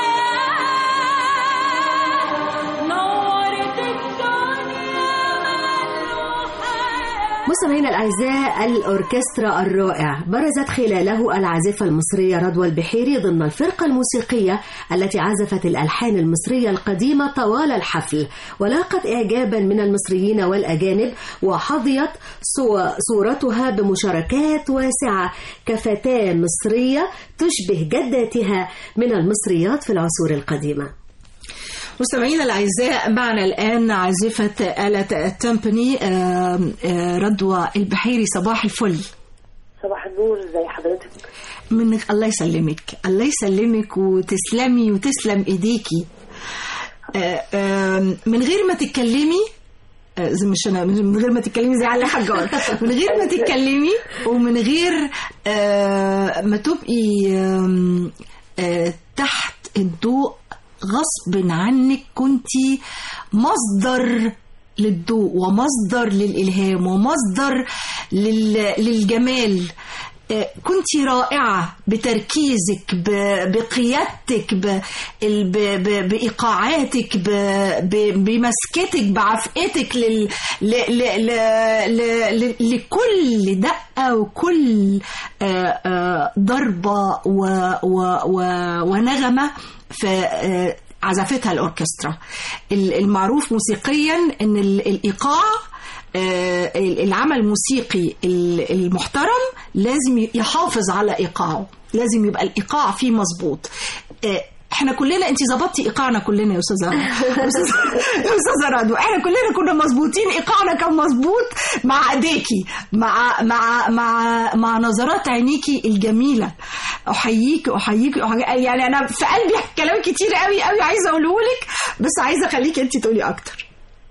حياة نورت الدنيا منه حياة مستمعينا الأعزاء الأوركسترا الرائع برزت خلاله العازفة المصرية رضوى البحيري ضمن الفرقة الموسيقية التي عزفت الألحان المصرية القديمة طوال الحفل ولاقت إعجابا من المصريين والأجانب وحظيت صو- صورتها بمشاركات واسعة كفتاة مصرية تشبه جداتها من المصريات في العصور القديمة مستمعينا الأعزاء معنا الآن عازفة آلة التمبني آم، آه، رضوى البحيري صباح الفل صباح النور زي حضرتك من الله يسلمك الله يسلمك وتسلمي وتسلم ايديكي آه، آم، من غير ما تتكلمي آه، زي مش انا من غير ما تتكلمي زي علي حجار من غير ما تتكلمي ومن غير آه، ما تبقي آم، آه، تحت الضوء غصب عنك كنتي مصدر للضوء ومصدر للإلهام ومصدر لل- للجمال آه، كنت رائعة بتركيزك ب- بقيادتك ب- ال- ب- ب- بإيقاعاتك ب- ب- بمسكتك بعفقتك لل ل- ل- ل- ل- ل- لكل دقة وكل آه، آه، ضربة و- و- و- ونغمة في آه، عزفتها الأوركسترا ال- المعروف موسيقيا أن ال- الإيقاع آه، العمل الموسيقي ال- المحترم لازم يحافظ على ايقاعه لازم يبقى الايقاع فيه مظبوط آه، احنا كلنا انت ظبطتي ايقاعنا كلنا يا استاذه يا استاذه يا استاذه رضوى احنا كلنا كنا مظبوطين ايقاعنا كان مظبوط مع ايديكي مع مع مع مع نظرات عينيكي الجميله احييكي احييكي أحييكي. يعني انا في قلبي كلام كتير قوي قوي عايزه اقوله لك بس عايزه اخليكي انت تقولي اكتر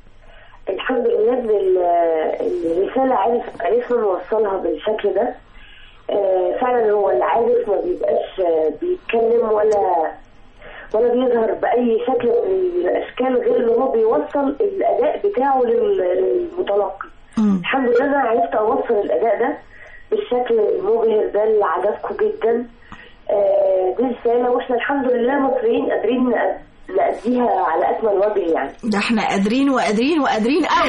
الحمد لله ان ال- الرسالة عرف عرفنا نوصلها بالشكل ده آه، فعلا هو اللي عارف ما بيبقاش آه، بيتكلم ولا ولا بيظهر بأي شكل من الأشكال غير إن هو بيوصل الأداء بتاعه لل- للمتلقي الحمد لله أنا عرفت أوصل الأداء ده بالشكل المبهر ده اللي عجبكم جدا آه، دي رسالة وإحنا الحمد لله مصريين قادرين نأد- نأديها على أكمل وجه يعني ده احنا قادرين وقادرين وقادرين قوي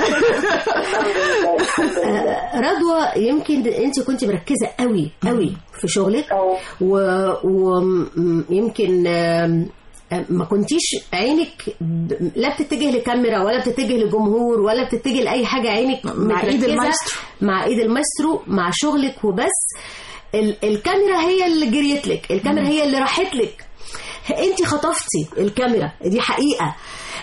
رضوى يمكن انت كنت مركزه قوي قوي في شغلك ويمكن ما كنتيش عينك ب- لا بتتجه لكاميرا ولا بتتجه لجمهور ولا بتتجه لاي حاجه عينك مع إيد متركزة المايسترو. مع ايد المايسترو مع شغلك وبس ال- الكاميرا هي اللي جريت لك الكاميرا هي اللي راحت لك انت خطفتي الكاميرا دي حقيقه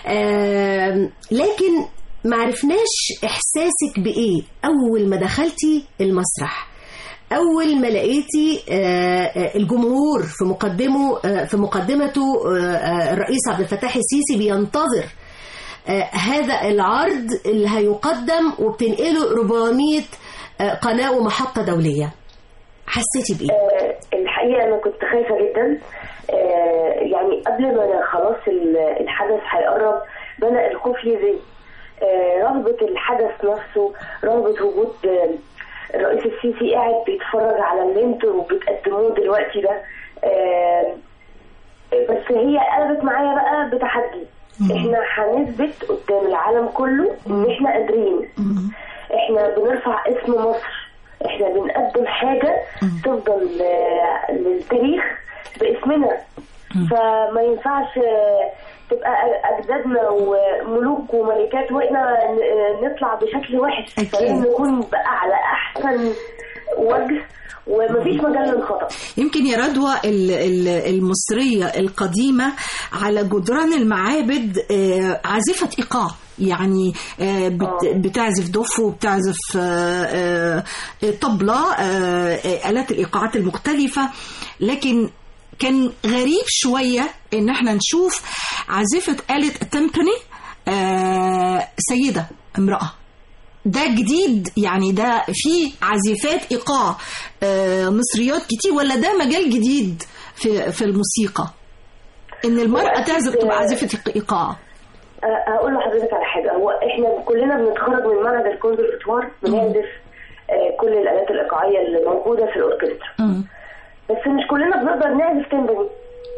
آم، لكن معرفناش احساسك بايه اول ما دخلتي المسرح اول ما لقيتي آه، آه، الجمهور في مقدمه آه، في مقدمته آه، آه، الرئيس عبد الفتاح السيسي بينتظر آه، هذا العرض اللي هيقدم وبتنقله 400 آه، قناه ومحطه دوليه حسيتي بايه آه، الحقيقة أنا كنت خايفة جدا آه، يعني قبل ما أنا خلاص ال- الحدث هيقرب بدأ الخوف يزيد آه، رغبة الحدث نفسه رغبة وجود آه، الرئيس السيسي قاعد بيتفرج على اللي انتوا بتقدموه دلوقتي ده آه، بس هي قلبت معايا بقى بتحدي احنا هنثبت قدام العالم كله ان احنا قادرين احنا بنرفع اسم مصر احنا بنقدم حاجة تفضل آه، للتاريخ باسمنا فما ينفعش آه، تبقى أجدادنا وملوك وملكات وإحنا ن- نطلع بشكل وحش فلازم نكون بقى على أحسن وجه ومفيش مجال للخطأ يمكن يا رضوى ال- ال- المصرية القديمة على جدران المعابد آه، عازفة إيقاع يعني آه، بت- بتعزف دف وبتعزف آه، آه، طبلة آه، آه، آلات الإيقاعات المختلفة لكن كان غريب شوية إن احنا نشوف عازفة آلة التمبني آه، سيدة امرأة ده جديد يعني ده في عازفات ايقاع آه، مصريات كتير ولا ده مجال جديد في في الموسيقى ان المراه تعزف تبقى عازفه ايقاع أه، هقول لحضرتك على حاجه هو احنا كلنا بنتخرج من معهد الكونسرفتوار بنعزف آه، كل الالات الايقاعيه اللي موجوده في الاوركسترا بس مش كلنا بنقدر نعزف تمباني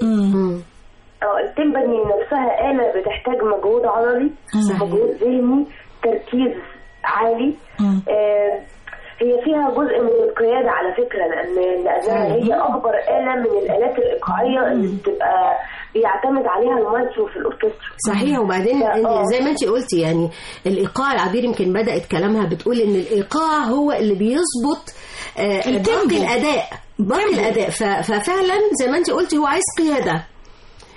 اه التمباني نفسها آلة بتحتاج مجهود عضلي مجهود ذهني تركيز عالي آه هي فيها جزء من القيادة على فكرة لأن لأنها هي أكبر آلة من الآلات الإيقاعية اللي بتبقى بيعتمد عليها المايسترو في الأوركسترا صحيح وبعدين آه. زي ما انت قلتي يعني الايقاع العبير يمكن بدات كلامها بتقول ان الايقاع هو اللي بيظبط آه، التيمبو. باقي الاداء باقي الاداء ف- ففعلا زي ما انت قلتي هو عايز قياده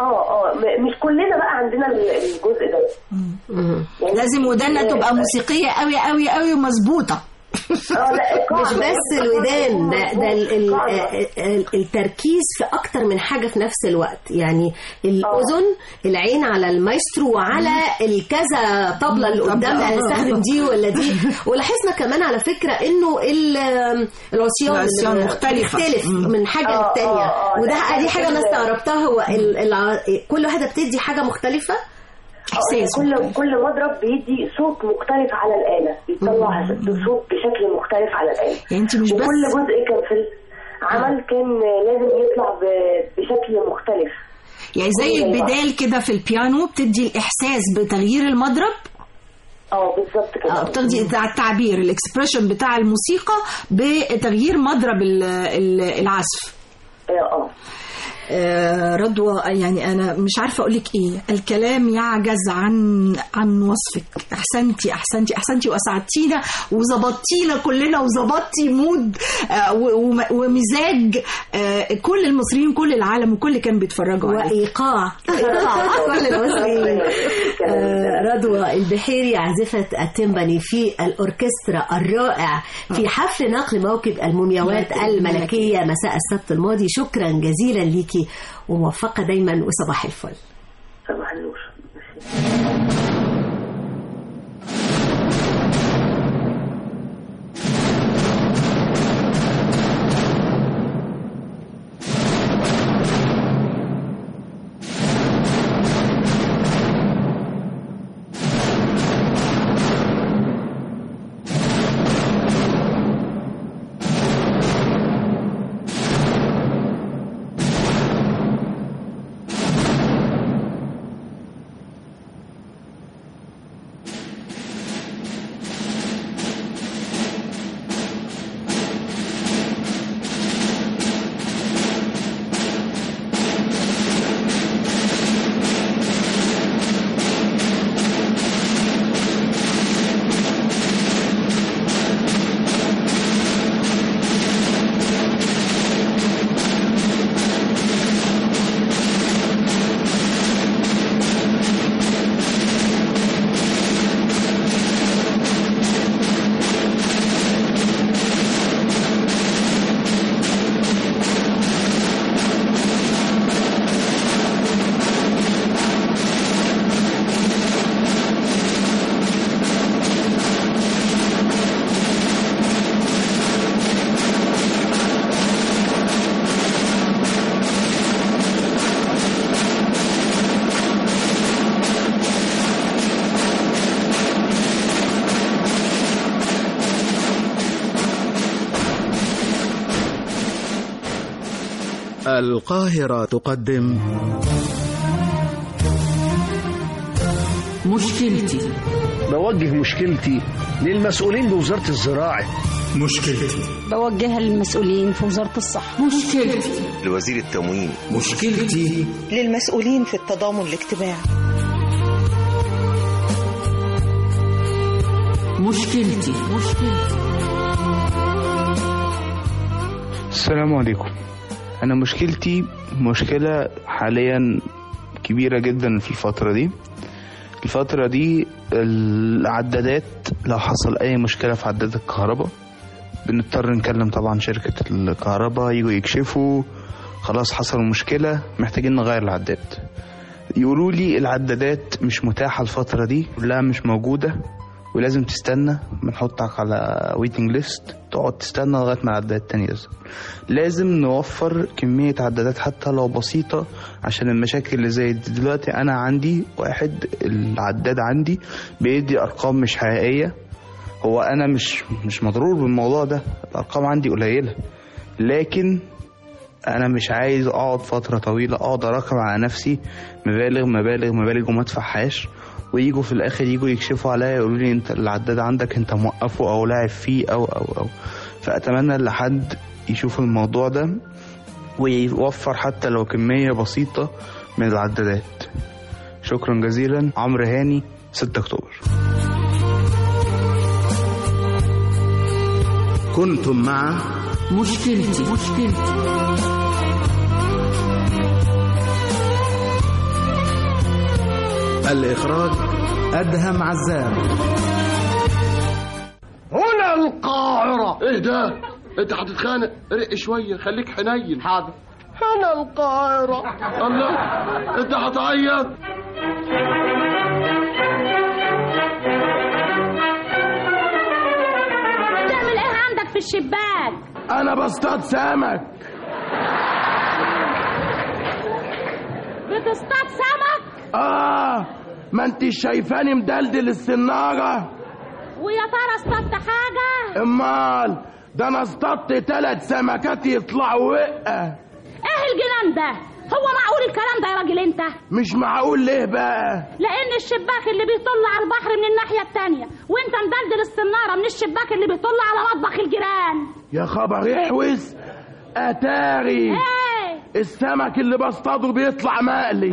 اه اه م- مش كلنا بقى عندنا ال- الجزء ده يعني لازم ودانا تبقى موسيقيه قوي قوي قوي ومظبوطه اه لا مش بس الودان ده ده ال- ال- ال- التركيز في اكتر من حاجه في نفس الوقت يعني الاذن العين على المايسترو وعلى الكذا طبله اللي قدامنا طبلة. هنستخدم دي ولا دي ولاحظنا كمان على فكره انه ال- العصيان العصيان مختلفة. بتختلف مم. من حاجه آه، للتانيه آه، آه، وده لا، دي حاجه انا كده. استغربتها هو ال- الع- كل واحده بتدي حاجه مختلفه احساس كل كل مضرب بيدي صوت مختلف على الآلة بيطلع صوت بشكل مختلف على الآلة يعني انت مش وكل بس جزء كان في العمل كان لازم يطلع ب- بشكل مختلف يعني زي البدال كده في البيانو بتدي الاحساس بتغيير المضرب اه بالظبط كده اه بتاخدي بتاع التعبير الاكسبريشن بتاع الموسيقى بتغيير مضرب ال- ال- العزف اه آه، رضوى يعني انا مش عارفه اقول لك ايه الكلام يعجز عن عن وصفك احسنتي احسنتي احسنتي واسعدتينا وظبطتينا كلنا وظبطتي مود آه، و- وم- ومزاج آه، كل المصريين كل العالم وكل اللي كان بيتفرجوا عليك وايقاع ايقاع كل المصريين آه، رضوى البحيري عازفة التمباني في الأوركسترا الرائع في حفل نقل موكب المومياوات الملكية مساء السبت الماضي شكرا جزيلا ليكي وموفقة دايما وصباح الفل صباح النور القاهرة تقدم مشكلتي بوجه مشكلتي للمسؤولين بوزارة الزراعة مشكلتي بوجهها للمسؤولين في وزارة الصحة مشكلتي لوزير التموين مشكلتي للمسؤولين في التضامن الاجتماعي مشكلتي مشكلتي السلام عليكم أنا مشكلتي مشكلة حاليا كبيرة جدا في الفترة دي الفترة دي العدادات لو حصل أي مشكلة في عداد الكهرباء بنضطر نكلم طبعا شركة الكهرباء يجوا يكشفوا خلاص حصل مشكلة محتاجين نغير العداد يقولوا لي العدادات مش متاحة الفترة دي لا مش موجودة ولازم تستنى بنحطك على ويتنج ليست تقعد تستنى لغايه ما العداد التاني يظهر لازم نوفر كميه عدادات حتى لو بسيطه عشان المشاكل اللي زي دي دلوقتي انا عندي واحد العداد عندي بيدي ارقام مش حقيقيه هو انا مش مش مضرور بالموضوع ده الارقام عندي قليله لكن انا مش عايز اقعد فتره طويله اقعد اراكم على نفسي مبالغ مبالغ مبالغ وما ادفعهاش ويجوا في الاخر يجوا يكشفوا عليا يقولوا لي انت العداد عندك انت موقفه او لاعب فيه او او او فاتمنى ان حد يشوف الموضوع ده ويوفر حتى لو كميه بسيطه من العدادات شكرا جزيلا عمرو هاني 6 اكتوبر كنتم مع مشكلتي مشكلتي الإخراج أدهم عزام هنا القاهرة ايه ده انت هتتخانق رق شوية خليك حنين حاضر هنا القاهرة الله انت هتعيط بتعمل ايه عندك في الشباك انا بصطاد سمك بتصطاد سمك اه ما انت شايفاني مدلدل السنارة ويا ترى اصطادت حاجه امال ده انا اصطدت ثلاث سمكات يطلعوا وقة ايه الجنان ده هو معقول الكلام ده يا راجل انت مش معقول ليه بقى لان الشباك اللي بيطل على البحر من الناحيه التانية وانت مدلدل السناره من الشباك اللي بيطل على مطبخ الجيران يا خبر يحوس اتاري ايه السمك اللي بصطاده بيطلع مقلي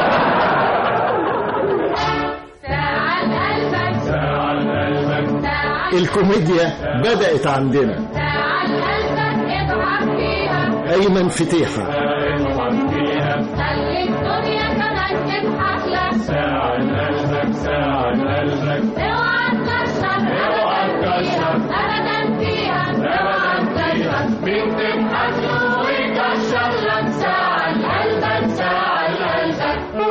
ساعة قلبك ساعة قلبك الكوميديا بدأت عندنا ساعة قلبك اضحك فيها أيمن فتيحة خلي الدنيا كمان تضحك لك ساعة قلبك ساعة قلبك اوعى تكشر ابدا فيها ابدا فيها اوعى تكشر مين تضحك له ويكشر لك ساعة قلبك ساعة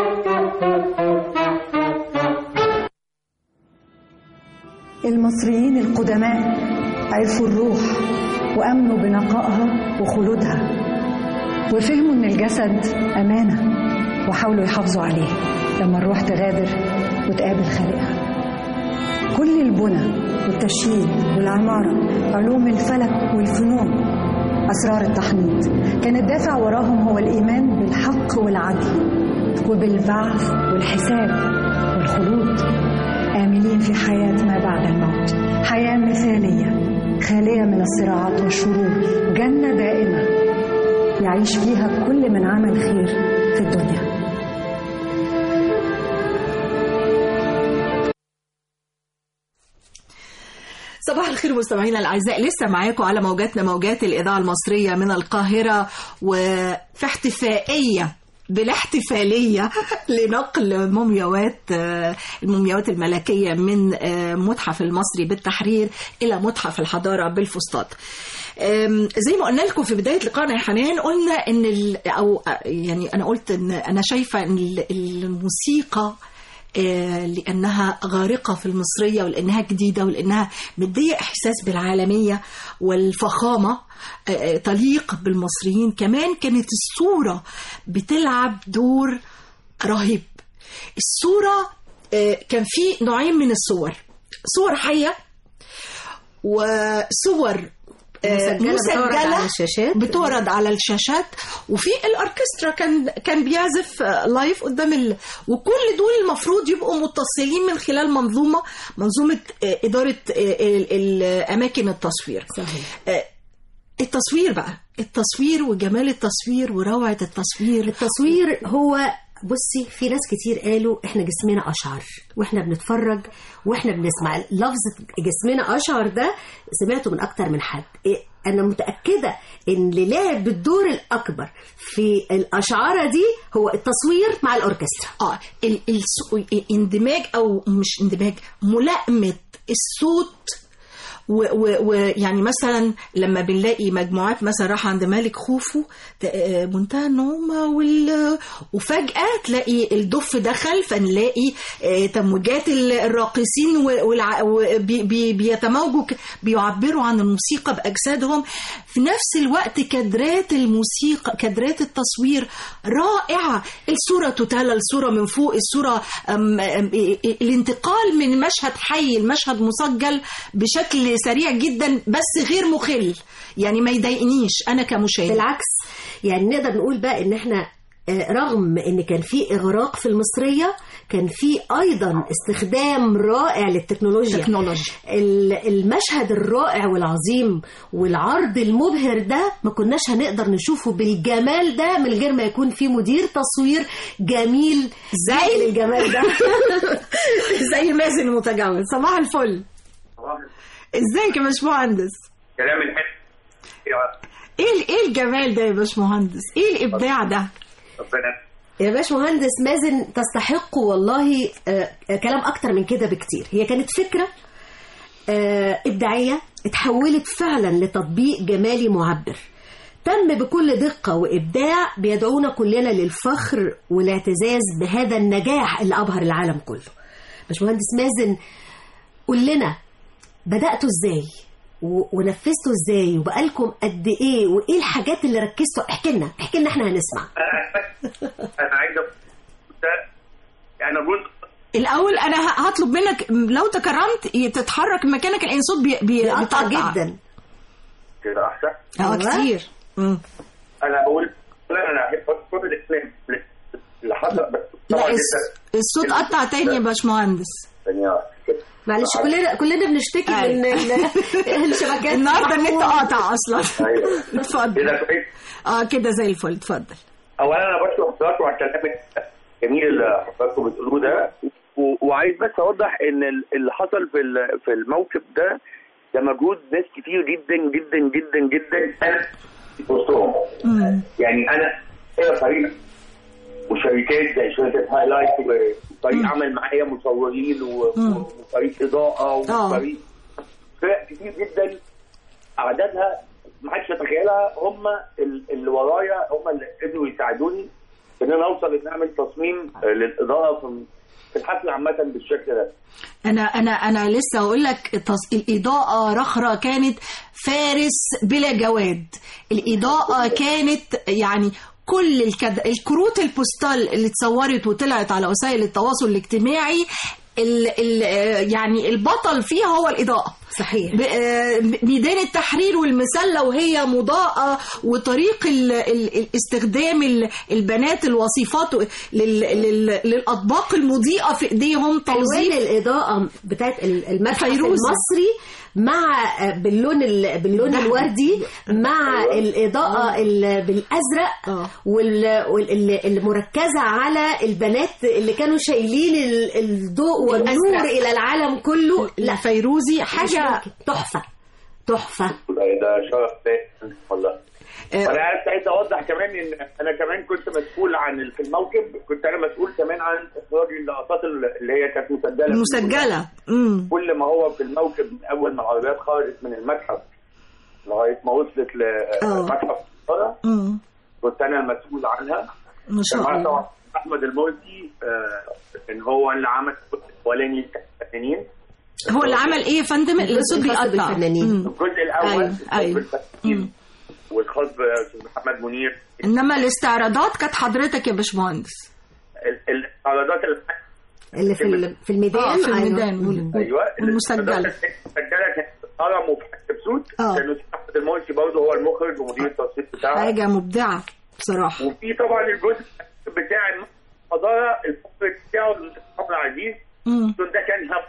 المصريين القدماء عرفوا الروح وأمنوا بنقائها وخلودها وفهموا إن الجسد أمانة وحاولوا يحافظوا عليه لما الروح تغادر وتقابل خالقها كل البنى والتشييد والعمارة علوم الفلك والفنون أسرار التحنيط كان الدافع وراهم هو الإيمان بالحق والعدل وبالبعث والحساب والخلود آملين في حياة ما بعد الموت حياة مثالية خالية من الصراعات والشرور جنة دائمة يعيش فيها كل من عمل خير في الدنيا صباح الخير مستمعينا الاعزاء لسه معاكم على موجاتنا موجات الاذاعه المصريه من القاهره وفي احتفائيه بالاحتفاليه لنقل مومياوات آه، المومياوات الملكيه من آه، متحف المصري بالتحرير الى متحف الحضاره بالفسطاط آم، زي ما قلنا لكم في بدايه لقائنا يا حنان قلنا ان ال- او آه، يعني انا قلت ان انا شايفه ان ال- الموسيقى آه، لأنها غارقة في المصرية ولأنها جديدة ولأنها مدية إحساس بالعالمية والفخامة آه، آه، تليق بالمصريين كمان كانت الصورة بتلعب دور رهيب الصورة آه، كان في نوعين من الصور صور حية وصور آه، مسجلة بتعرض على الشاشات. بتعرض على الشاشات وفي الاوركسترا كان كان بيعزف آه، لايف قدام ال... وكل دول المفروض يبقوا متصلين من خلال منظومه منظومه آه، اداره آه، ال- ال- اماكن التصوير صحيح آه، التصوير بقى التصوير وجمال التصوير وروعه التصوير التصوير هو بصي في ناس كتير قالوا احنا جسمنا اشعر واحنا بنتفرج واحنا بنسمع لفظ جسمنا اشعر ده سمعته من اكتر من حد إيه انا متاكده ان اللي لعب بالدور الاكبر في الاشعاره دي هو التصوير مع الاوركسترا اه ال- الس- اندماج او مش اندماج ملائمه الصوت ويعني مثلا لما بنلاقي مجموعات مثلا راح عند مالك خوفو ت- آه، منتهى النعومة وال... وفجأة تلاقي الدف دخل فنلاقي آه، تموجات ال- الراقصين و- والع... و- بي... بي... بيتموجوا ك- بيعبروا عن الموسيقى بأجسادهم في نفس الوقت كادرات الموسيقى كادرات التصوير رائعة الصورة تتالى الصورة من فوق الصورة أم... أم... الانتقال من مشهد حي لمشهد مسجل بشكل سريع جدا بس غير مخل يعني ما يضايقنيش انا كمشاهد بالعكس يعني نقدر نقول بقى ان احنا آه، رغم ان كان في اغراق في المصريه كان في ايضا استخدام رائع للتكنولوجيا تكنولوجيا. ال- المشهد الرائع والعظيم والعرض المبهر ده ما كناش هنقدر نشوفه بالجمال ده من غير ما يكون في مدير تصوير جميل زي الجمال ده زي مازن المتجوز صباح الفل ازيك يا باشمهندس كلام الحلو ايه ال- ايه الجمال ده يا باشمهندس ايه الابداع ده ربنا يا باش مهندس مازن تستحق والله آه، آه، كلام اكتر من كده بكتير هي كانت فكره آه، ابداعيه اتحولت فعلا لتطبيق جمالي معبر تم بكل دقه وابداع بيدعونا كلنا للفخر والاعتزاز بهذا النجاح اللي ابهر العالم كله باشمهندس مازن قول لنا بداتوا ازاي و- ونفذتوا ازاي وبقالكم قد ايه وايه الحاجات اللي ركزتوا احكي لنا احكي لنا احنا هنسمع انا عايز أقول ده يعني اقول الاول انا ه- هطلب منك لو تكرمت ي- تتحرك من مكانك لان صوت بي... بي... بيقطع بيتقطع. جدا كده احسن اه كتير مم. انا بقول لا انا احب كل الاسلام اللي حصل بس لا طبعا الس- لسه الصوت قطع تاني يا باشمهندس ثانية واحدة. معلش كلنا كلنا بنشتكي من ال- الشبكات النهارده النت محمود. قاطع اصلا ايوه اتفضل كده كويس اه كده زي الفل اتفضل اولا انا بشكر حضراتكم على الكلام الجميل اللي حضراتكم بتقولوه ده و- وعايز بس اوضح ان ال- اللي حصل في ال- في الموقف ده ده مجهود ناس كتير جدا جدا جدا جدا انا في وسطهم يعني انا هي فريق وشركات زي شركه هاي لايت وفريق عمل معايا مصورين و- مم. وفريق اضاءه آه. وفريق فرق كتير جدا عددها ما حدش يتخيلها هم ال- اللي ورايا هم اللي قدروا يساعدوني ان انا اوصل ان اعمل تصميم آه، للاضاءه في في الحفله عامه بالشكل ده انا انا انا لسه هقول لك التص... الاضاءه رخره كانت فارس بلا جواد الاضاءه كانت يعني كل الكد... الكروت البوستال اللي اتصورت وطلعت على وسائل التواصل الاجتماعي ال... ال... آه، يعني البطل فيها هو الاضاءه صحيح ب- آه، ميدان التحرير والمسله وهي مضاءه وطريق ال... ال... الاستخدام ال... البنات الوصيفات لل... لل... للاطباق المضيئه في ايديهم توظيف الوان الاضاءه بتاعت ال- المتحف فيروزي. المصري مع باللون ال- باللون الوردي مع الاضاءه ال- بالازرق وال- وال- المركزه على البنات اللي كانوا شايلين ال- الضوء والنور الأزرق. الى العالم كله لا الفيروزي مش حاجه ممكن. تحفه تحفه ده شرف تاني والله آه. وانا عايز عايز اوضح كمان ان انا كمان كنت مسؤول عن ال- في الموكب كنت انا مسؤول كمان عن اخراج اللقطات اللي هي كانت مسجله مسجله امم كل ما هو في الموكب من اول ما العربيات خرجت من المتحف لغايه ما وصلت آه. لمتحف القاهره امم كنت انا المسؤول عنها ما شاء كان معايا الله طبعا احمد المرسي آه، ان هو اللي عمل الجزء الاولاني الفنانين هو اللي عمل ايه يا فندم الجزء الصوت الخاص بيقطع بالفنانين. مم. الجزء الاول أيوة، الخاص أيوة. بالفنانين والخاص باستاذ محمد منير انما الاستعراضات كانت حضرتك يا باشمهندس ال- الاعراضات اللي اللي في ال- في الميدان اه في أيوة. الميدان وال- ايوه والمسجله المسجله كانت هرم وفي حتشبسوت آه. كان أستاذ احمد المرسي برضه هو المخرج ومدير التصوير بتاعها حاجه مبدعه بصراحه وفي طبعا الجزء بتاع الحضاره المخرج بتاعه الاستاذ عمرو عزيز مم. ده كان هب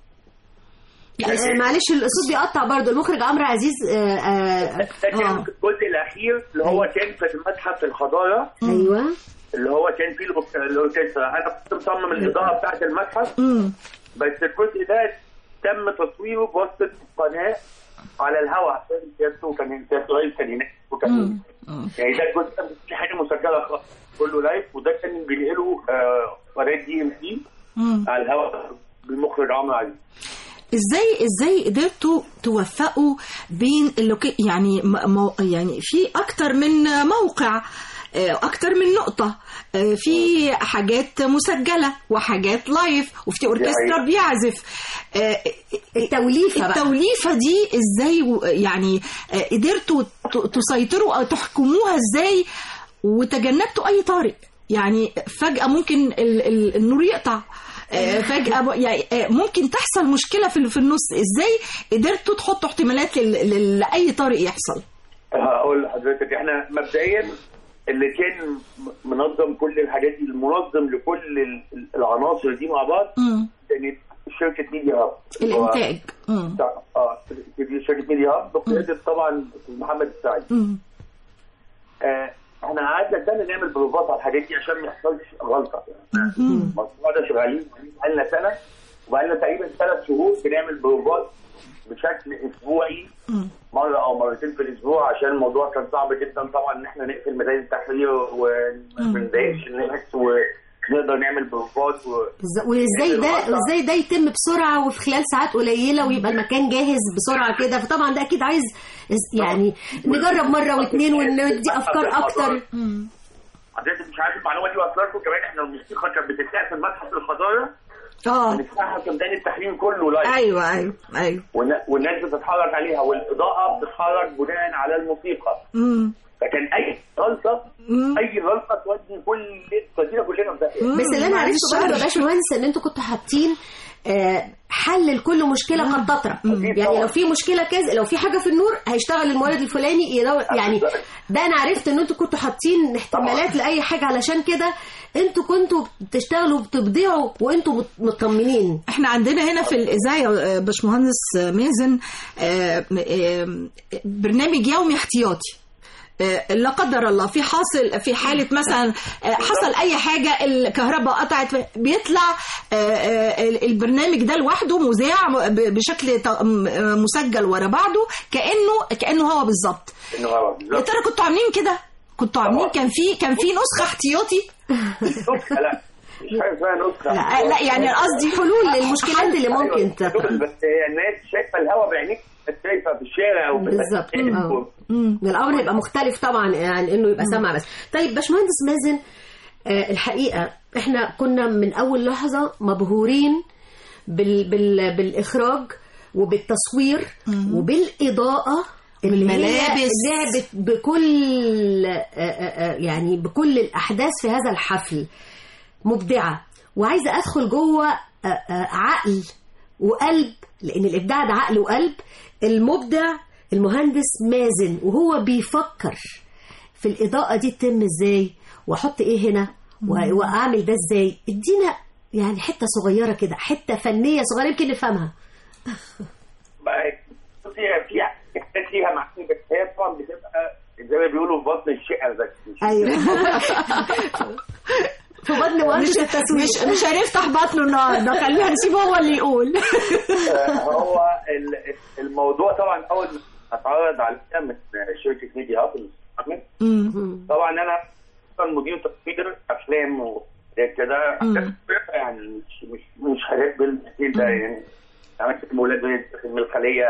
آه، معلش الصوت بيقطع برضو المخرج عمرو عزيز آه، آه، ده كان الجزء الاخير اللي هو كان في متحف الحضاره ايوه اللي هو كان فيه الأورك- الاوركسترا انا كنت مصمم الاضاءه بتاعه المتحف امم بس الجزء ده تم تصويره بواسطه قناه على الهواء عشان سيادته كان سيادته رئيس كان هناك وكان يعني ده الجزء ده مش حاجه مسجله خالص كله لايف وده كان بينقله آه، قناه دي ام سي مم. على الهواء بالمخرج عمرو عزيز ازاي ازاي قدرتوا توفقوا بين اللوكي يعني م- مو يعني في اكتر من موقع آه، اكتر من نقطة آه، في حاجات مسجلة وحاجات لايف وفي اوركسترا حقيقة. بيعزف آه، التوليفة بقى. التوليفة دي ازاي و- يعني آه، قدرتوا ت- تسيطروا او تحكموها ازاي وتجنبتوا اي طارئ يعني فجأة ممكن ال- ال- النور يقطع آه، فجأة ب- يعني آه، ممكن تحصل مشكلة في ال- في النص ازاي قدرتوا تحطوا احتمالات لل- لل- لأي طارئ يحصل هقول لحضرتك احنا مبدئيا اللي كان م- منظم كل الحاجات دي المنظم لكل ال- العناصر دي مع بعض مم. كانت شركه ميديا هاب الانتاج مم. اه شركه ميديا هاب بقياده طبعا محمد السعيد مم. آه، احنا قعدنا سنه نعمل بروفات على الحاجات دي عشان ما يحصلش غلطه مم. المشروع ده شغالين بقالنا سنه وبقالنا تقريبا ثلاث شهور بنعمل بروفات بشكل اسبوعي مره او مرتين في الاسبوع عشان الموضوع كان صعب جدا طبعا ان احنا نقفل ميدان التحرير وما نضايقش الناس ونقدر نعمل بروفات و... ز- وازاي ده وازاي ده يتم بسرعه وفي خلال ساعات قليله ويبقى المكان جاهز بسرعه كده فطبعا ده اكيد عايز إز- يعني نجرب مره واثنين وندي افكار اكتر حضرتك مش عارف المعلومه دي واصله لكم كمان احنا الموسيقى كانت بتتلاقي في المتحف الحضاره اه بنفتحها في ميدان التحرير كله لايف ايوه ايوه ايوه والنا- والناس بتتحرك عليها والاضاءه بتتحرك بناء على الموسيقى مم. فكان اي غلطه اي غلطه تودي كل تودينا كلنا في داهيه بس اللي انا عرفته برضه يا باشمهندس ان انتوا كنتوا حاطين آه، حل لكل مشكله قد تطرا يعني لو في مشكله كذا لو في حاجه في النور هيشتغل المولد الفلاني يدور يعني ده انا عرفت ان انتوا كنتوا حاطين احتمالات لاي حاجه علشان كده انتوا كنتوا بتشتغلوا وبتبدعوا وانتوا مط- مطمنين احنا عندنا هنا في الإذاعة آه، باشمهندس آه، مازن آه، آه، برنامج يومي احتياطي آه، لا قدر الله في حاصل في حالة مثلا آه، حصل أي حاجة الكهرباء قطعت بيطلع آه، آه، البرنامج ده لوحده مذاع ب- بشكل ت- م- آه، مسجل ورا بعضه كأنه كأنه هو بالظبط انه هو يا بالظبط ترى كنتوا عاملين كده كنتوا عاملين كان في كان في نسخة احتياطي نسخه لا مش حاجه اسمها نسخه لا لا يعني قصدي حلول للمشكلات اللي ممكن تطرق بس هي الناس شايفه الهواء بعينيك بس شايفه في الشارع وفي بالظبط المساجد و- ده الامر يبقى مختلف طبعا عن انه يبقى سمع بس طيب باشمهندس مازن آه، الحقيقه احنا كنا من اول لحظه مبهورين بال بال بالاخراج وبالتصوير وبالاضاءه اللي هي والملابس. لعبت بكل آه، آه، آه، يعني بكل الاحداث في هذا الحفل مبدعه وعايزه ادخل جوه آه، آه، عقل وقلب لان الابداع ده عقل وقلب المبدع المهندس مازن وهو بيفكر في الاضاءه دي تتم ازاي واحط ايه هنا و- واعمل ده ازاي ادينا يعني حته صغيره كده حته فنيه صغيره يمكن نفهمها بقى- بصي هي في حاجات ليها معاني بس هي طبعا بتبقى زي ما بيقولوا في بطن الشقه بس مش- ايوه في بطن مهندس مش التصوير مش مش هنفتح بطنه النهارده خلينا نسيبه هو اللي يقول آه، هو ال- الموضوع طبعا اول ما اتعرض عليا من شركه ميديا هاب المستعمل طبعا انا أصلاً مدير تصوير افلام وكده مم. يعني مش مش مش حاجات بالستيل ده يعني عملت فيلم ولاد رزق فيلم الخليه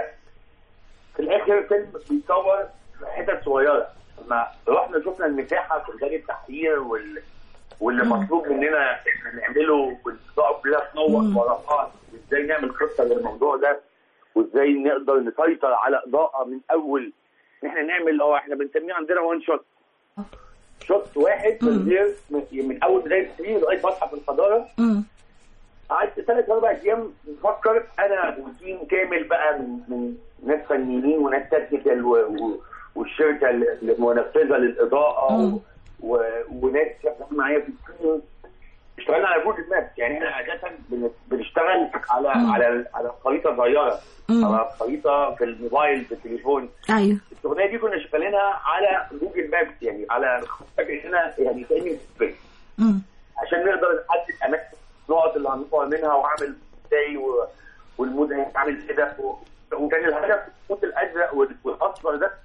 في الاخر فيلم بيصور حتت صغيره لما رحنا شفنا المساحه في ميدان التحرير وال واللي مطلوب مننا احنا نعمله والاضاءه كلها تنور ورا بعض وازاي نعمل خطه للموضوع ده وازاي نقدر نسيطر على اضاءه من اول ان احنا نعمل اه احنا بنسميه عندنا وان شوت شوت واحد من غير من- من اول بدايه التسجيل لغايه متحف الحضاره قعدت ثلاث اربع ايام بفكر انا وتيم كامل بقى من من ناس فنيين وناس تكنيكال و- و- والشركه المنفذه للاضاءه و- و- وناس شغالين معايا في التيم اشتغلنا على جوجل ماب يعني احنا عاده بن- بنشتغل على على على خريطه صغيره مم. على خريطه في الموبايل في التليفون ايوه الاغنيه دي كنا شغالينها على جوجل مابس يعني على خريطه هنا يعني كاني في عشان نقدر نحدد اماكن النقط اللي هنطلع منها واعمل ازاي و- والمود هيتعمل كده و- وكان الهدف الخط الازرق وال- والاصفر ده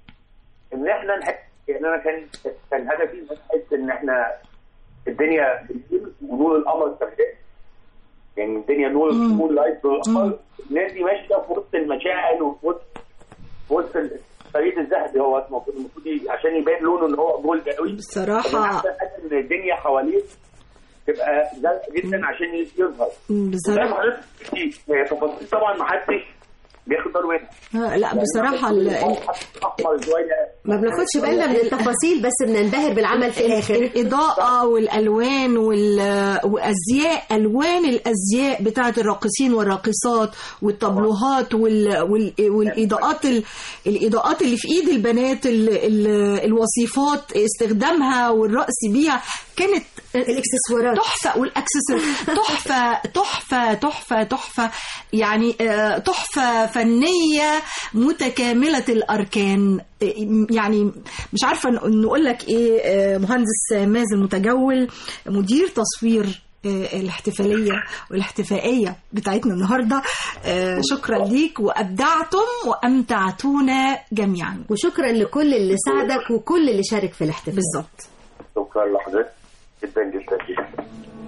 ان احنا نحس يعني انا كان كان هدفي ان احس ان احنا الدنيا بالليل ونور القمر شغال يعني الدنيا نور نور لايت نور القمر الناس دي ماشيه في وسط المشاعل وفي وسط في وسط الفريد الذهبي هو اسمه المفروض ي- عشان يبان لونه ان هو جولد قوي بصراحة- احسن ان الدنيا حواليه تبقى زرقاء جدا عشان يظهر بصراحة- زي ما حضرتك قلتي، هي تفاصيل طبعا ما حدش بياخد باله منها آه، لا بصراحة ال- ال- احمر شويه ما بناخدش بالنا من التفاصيل بس بننبهر بالعمل في الاخر الإضاءة والألوان وال- وأزياء ألوان الأزياء بتاعة الراقصين والراقصات والطبلوهات وال... وال... والإضاءات ال... الإضاءات اللي في إيد البنات ال... ال... الوصيفات استخدامها والرقص بيها كانت الاكسسوارات تحفة والاكسسوار تحفة تحفة تحفة تحفة يعني آه، تحفة فنية متكاملة الأركان آه، يعني مش عارفة ن- نقول لك إيه آه، مهندس مازن متجول مدير تصوير آه، الاحتفالية والاحتفائية بتاعتنا النهاردة آه، شكرا ليك وأبدعتم وأمتعتونا جميعا وشكرا لكل اللي ساعدك وكل اللي شارك في الاحتفال بالظبط شكرا لحضرتك جدا جدا جدا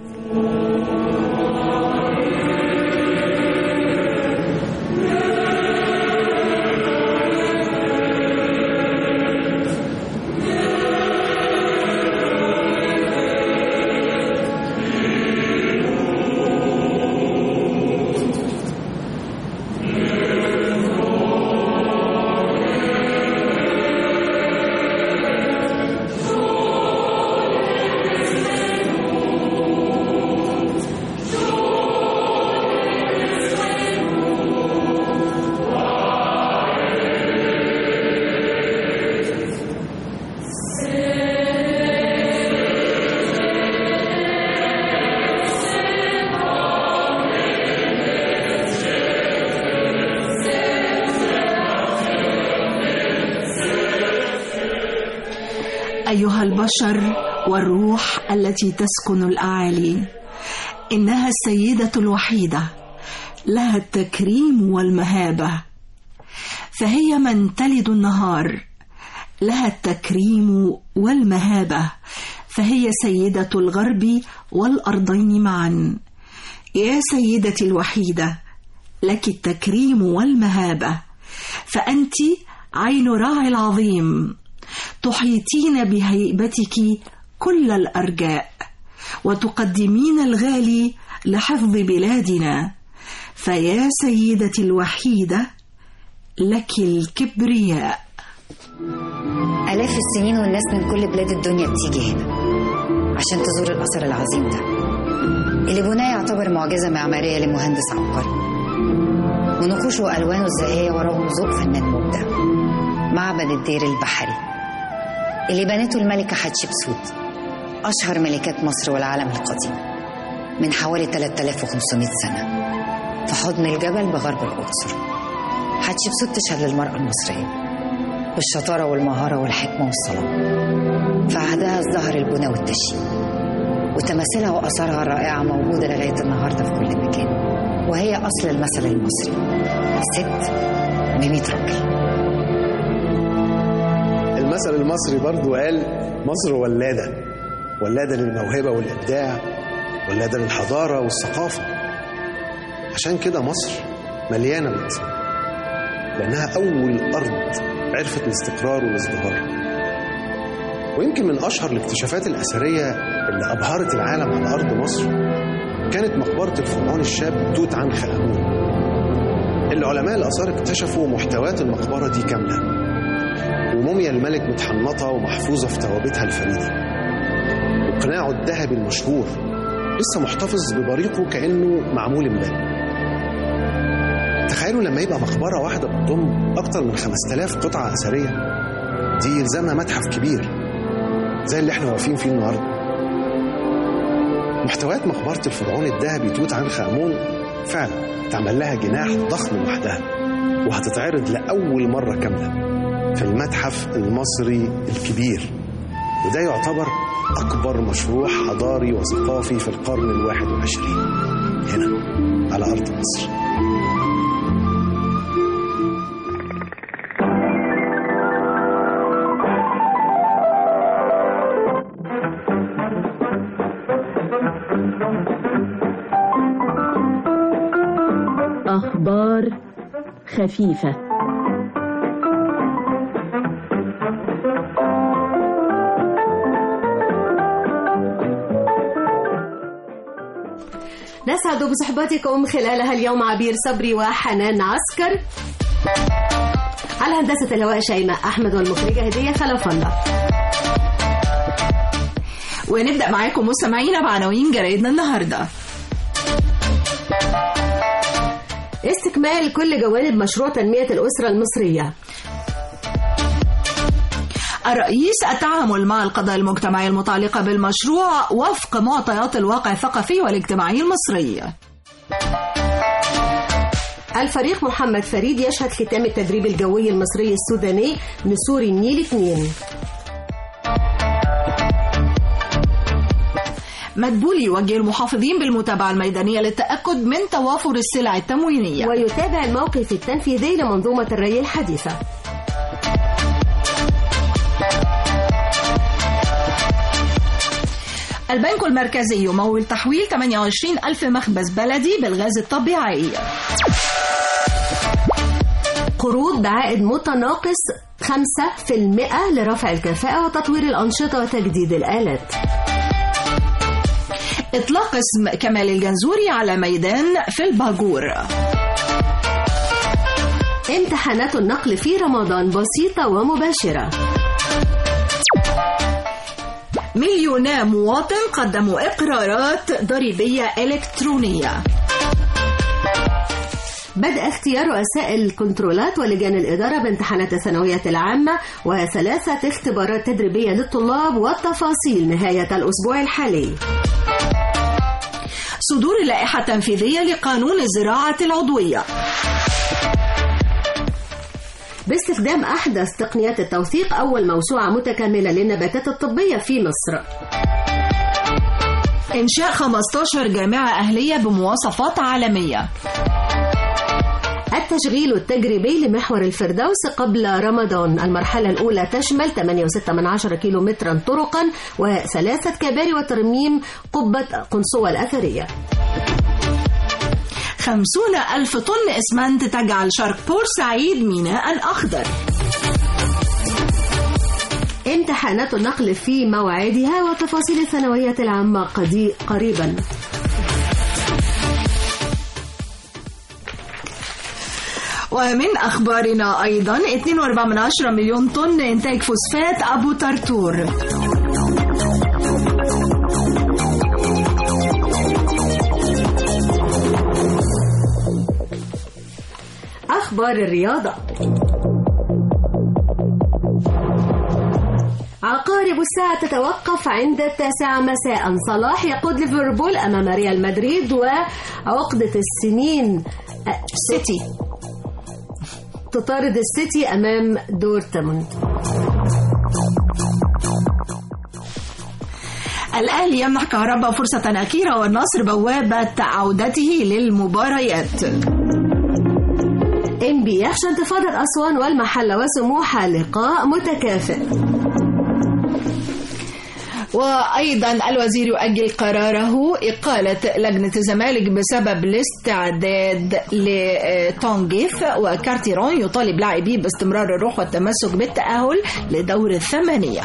أيها البشر والروح التي تسكن الأعالي إنها السيدة الوحيدة لها التكريم والمهابة فهي من تلد النهار لها التكريم والمهابة فهي سيدة الغرب والأرضين معا يا سيدتي الوحيدة لك التكريم والمهابة فأنت عين راعي العظيم تحيطين بهيبتك كل الارجاء وتقدمين الغالي لحفظ بلادنا فيا سيدتي الوحيده لك الكبرياء آلاف السنين والناس من كل بلاد الدنيا بتيجي هنا عشان تزور الأثر العظيم ده اللي بناه يعتبر معجزة معمارية لمهندس عبقري ونقوشه وألوانه الزاهية وراهم ذوق فنان مبدع معبد الدير البحري اللي بنته الملكة حتشبسوت أشهر ملكات مصر والعالم القديم من حوالي 3500 سنة في حضن الجبل بغرب الأقصر حتشبسوت تشهد للمرأة المصرية بالشطارة والمهارة والحكمة والصلاة في عهدها ازدهر البنى والتشييد وتماثيلها وآثارها الرائعة موجودة لغاية النهاردة في كل مكان وهي أصل المثل المصري ست بميت راجل المثل المصري برضو قال مصر ولادة ولادة للموهبة والإبداع ولادة للحضارة والثقافة عشان كده مصر مليانة بالأسرار لأنها أول أرض عرفت الاستقرار والازدهار ويمكن من أشهر الاكتشافات الأثرية اللي أبهرت العالم على أرض مصر كانت مقبرة الفرعون الشاب توت عنخ آمون اللي علماء الآثار اكتشفوا محتويات المقبرة دي كاملة وموميا الملك متحنطة ومحفوظة في توابتها الفريدة وقناعه الذهبي المشهور لسه محتفظ ببريقه كأنه معمول امبارح تخيلوا لما يبقى مقبرة واحدة بتضم أكتر من 5000 قطعة أثرية دي يلزمها متحف كبير زي اللي احنا واقفين فيه النهارده محتويات مقبرة الفرعون الذهبي توت عنخ آمون فعلا اتعمل لها جناح ضخم لوحدها وهتتعرض لأول مرة كاملة في المتحف المصري الكبير وده يعتبر أكبر مشروع حضاري وثقافي في القرن الواحد والعشرين هنا على أرض مصر أخبار خفيفة نسعد بصحبتكم خلالها اليوم عبير صبري وحنان عسكر على هندسة الهواء شيماء أحمد والمخرجة هدية خلف الله ونبدأ معاكم مستمعينا بعناوين جرايدنا النهارده استكمال كل جوانب مشروع تنمية الأسرة المصرية الرئيس التعامل مع القضايا المجتمعية المتعلقة بالمشروع وفق معطيات الواقع الثقافي والاجتماعي المصري الفريق محمد فريد يشهد ختام التدريب الجوي المصري السوداني نسور النيل 2 مدبولي يوجه المحافظين بالمتابعة الميدانية للتأكد من توافر السلع التموينية ويتابع الموقف التنفيذي لمنظومة الري الحديثة البنك المركزي يمول تحويل 28 ألف مخبز بلدي بالغاز الطبيعي قروض بعائد متناقص 5% لرفع الكفاءة وتطوير الأنشطة وتجديد الآلات إطلاق اسم كمال الجنزوري على ميدان في الباجور امتحانات النقل في رمضان بسيطة ومباشرة مليونا مواطن قدموا إقرارات ضريبية إلكترونية بدء اختيار رؤساء الكنترولات ولجان الإدارة بامتحانات الثانوية العامة وثلاثة اختبارات تدريبية للطلاب والتفاصيل نهاية الأسبوع الحالي صدور اللائحة التنفيذية لقانون الزراعة العضوية باستخدام أحدث تقنيات التوثيق أول موسوعة متكاملة للنباتات الطبية في مصر إنشاء 15 جامعة أهلية بمواصفات عالمية التشغيل التجريبي لمحور الفردوس قبل رمضان المرحلة الأولى تشمل 8.6 كيلو مترا طرقا وثلاثة كباري وترميم قبة قنصوة الأثرية خمسون ألف طن إسمنت تجعل شرق بورسعيد ميناء أخضر امتحانات النقل في موعدها وتفاصيل الثانوية العامة قريبا ومن أخبارنا أيضا 2.4 مليون طن إنتاج فوسفات أبو ترتور أخبار الرياضة عقارب الساعة تتوقف عند التاسعة مساء صلاح يقود ليفربول أمام ريال مدريد وعقدة السنين سيتي تطارد السيتي أمام دورتموند الأهلي يمنح كهرباء فرصة أخيرة والنصر بوابة عودته للمباريات إنبي يخشى انتفاضة أسوان والمحلة وسموحة لقاء متكافئ وأيضا الوزير يؤجل قراره إقالة لجنة الزمالك بسبب الاستعداد لتونجيف وكارتيرون يطالب لاعبيه باستمرار الروح والتمسك بالتأهل لدور الثمانية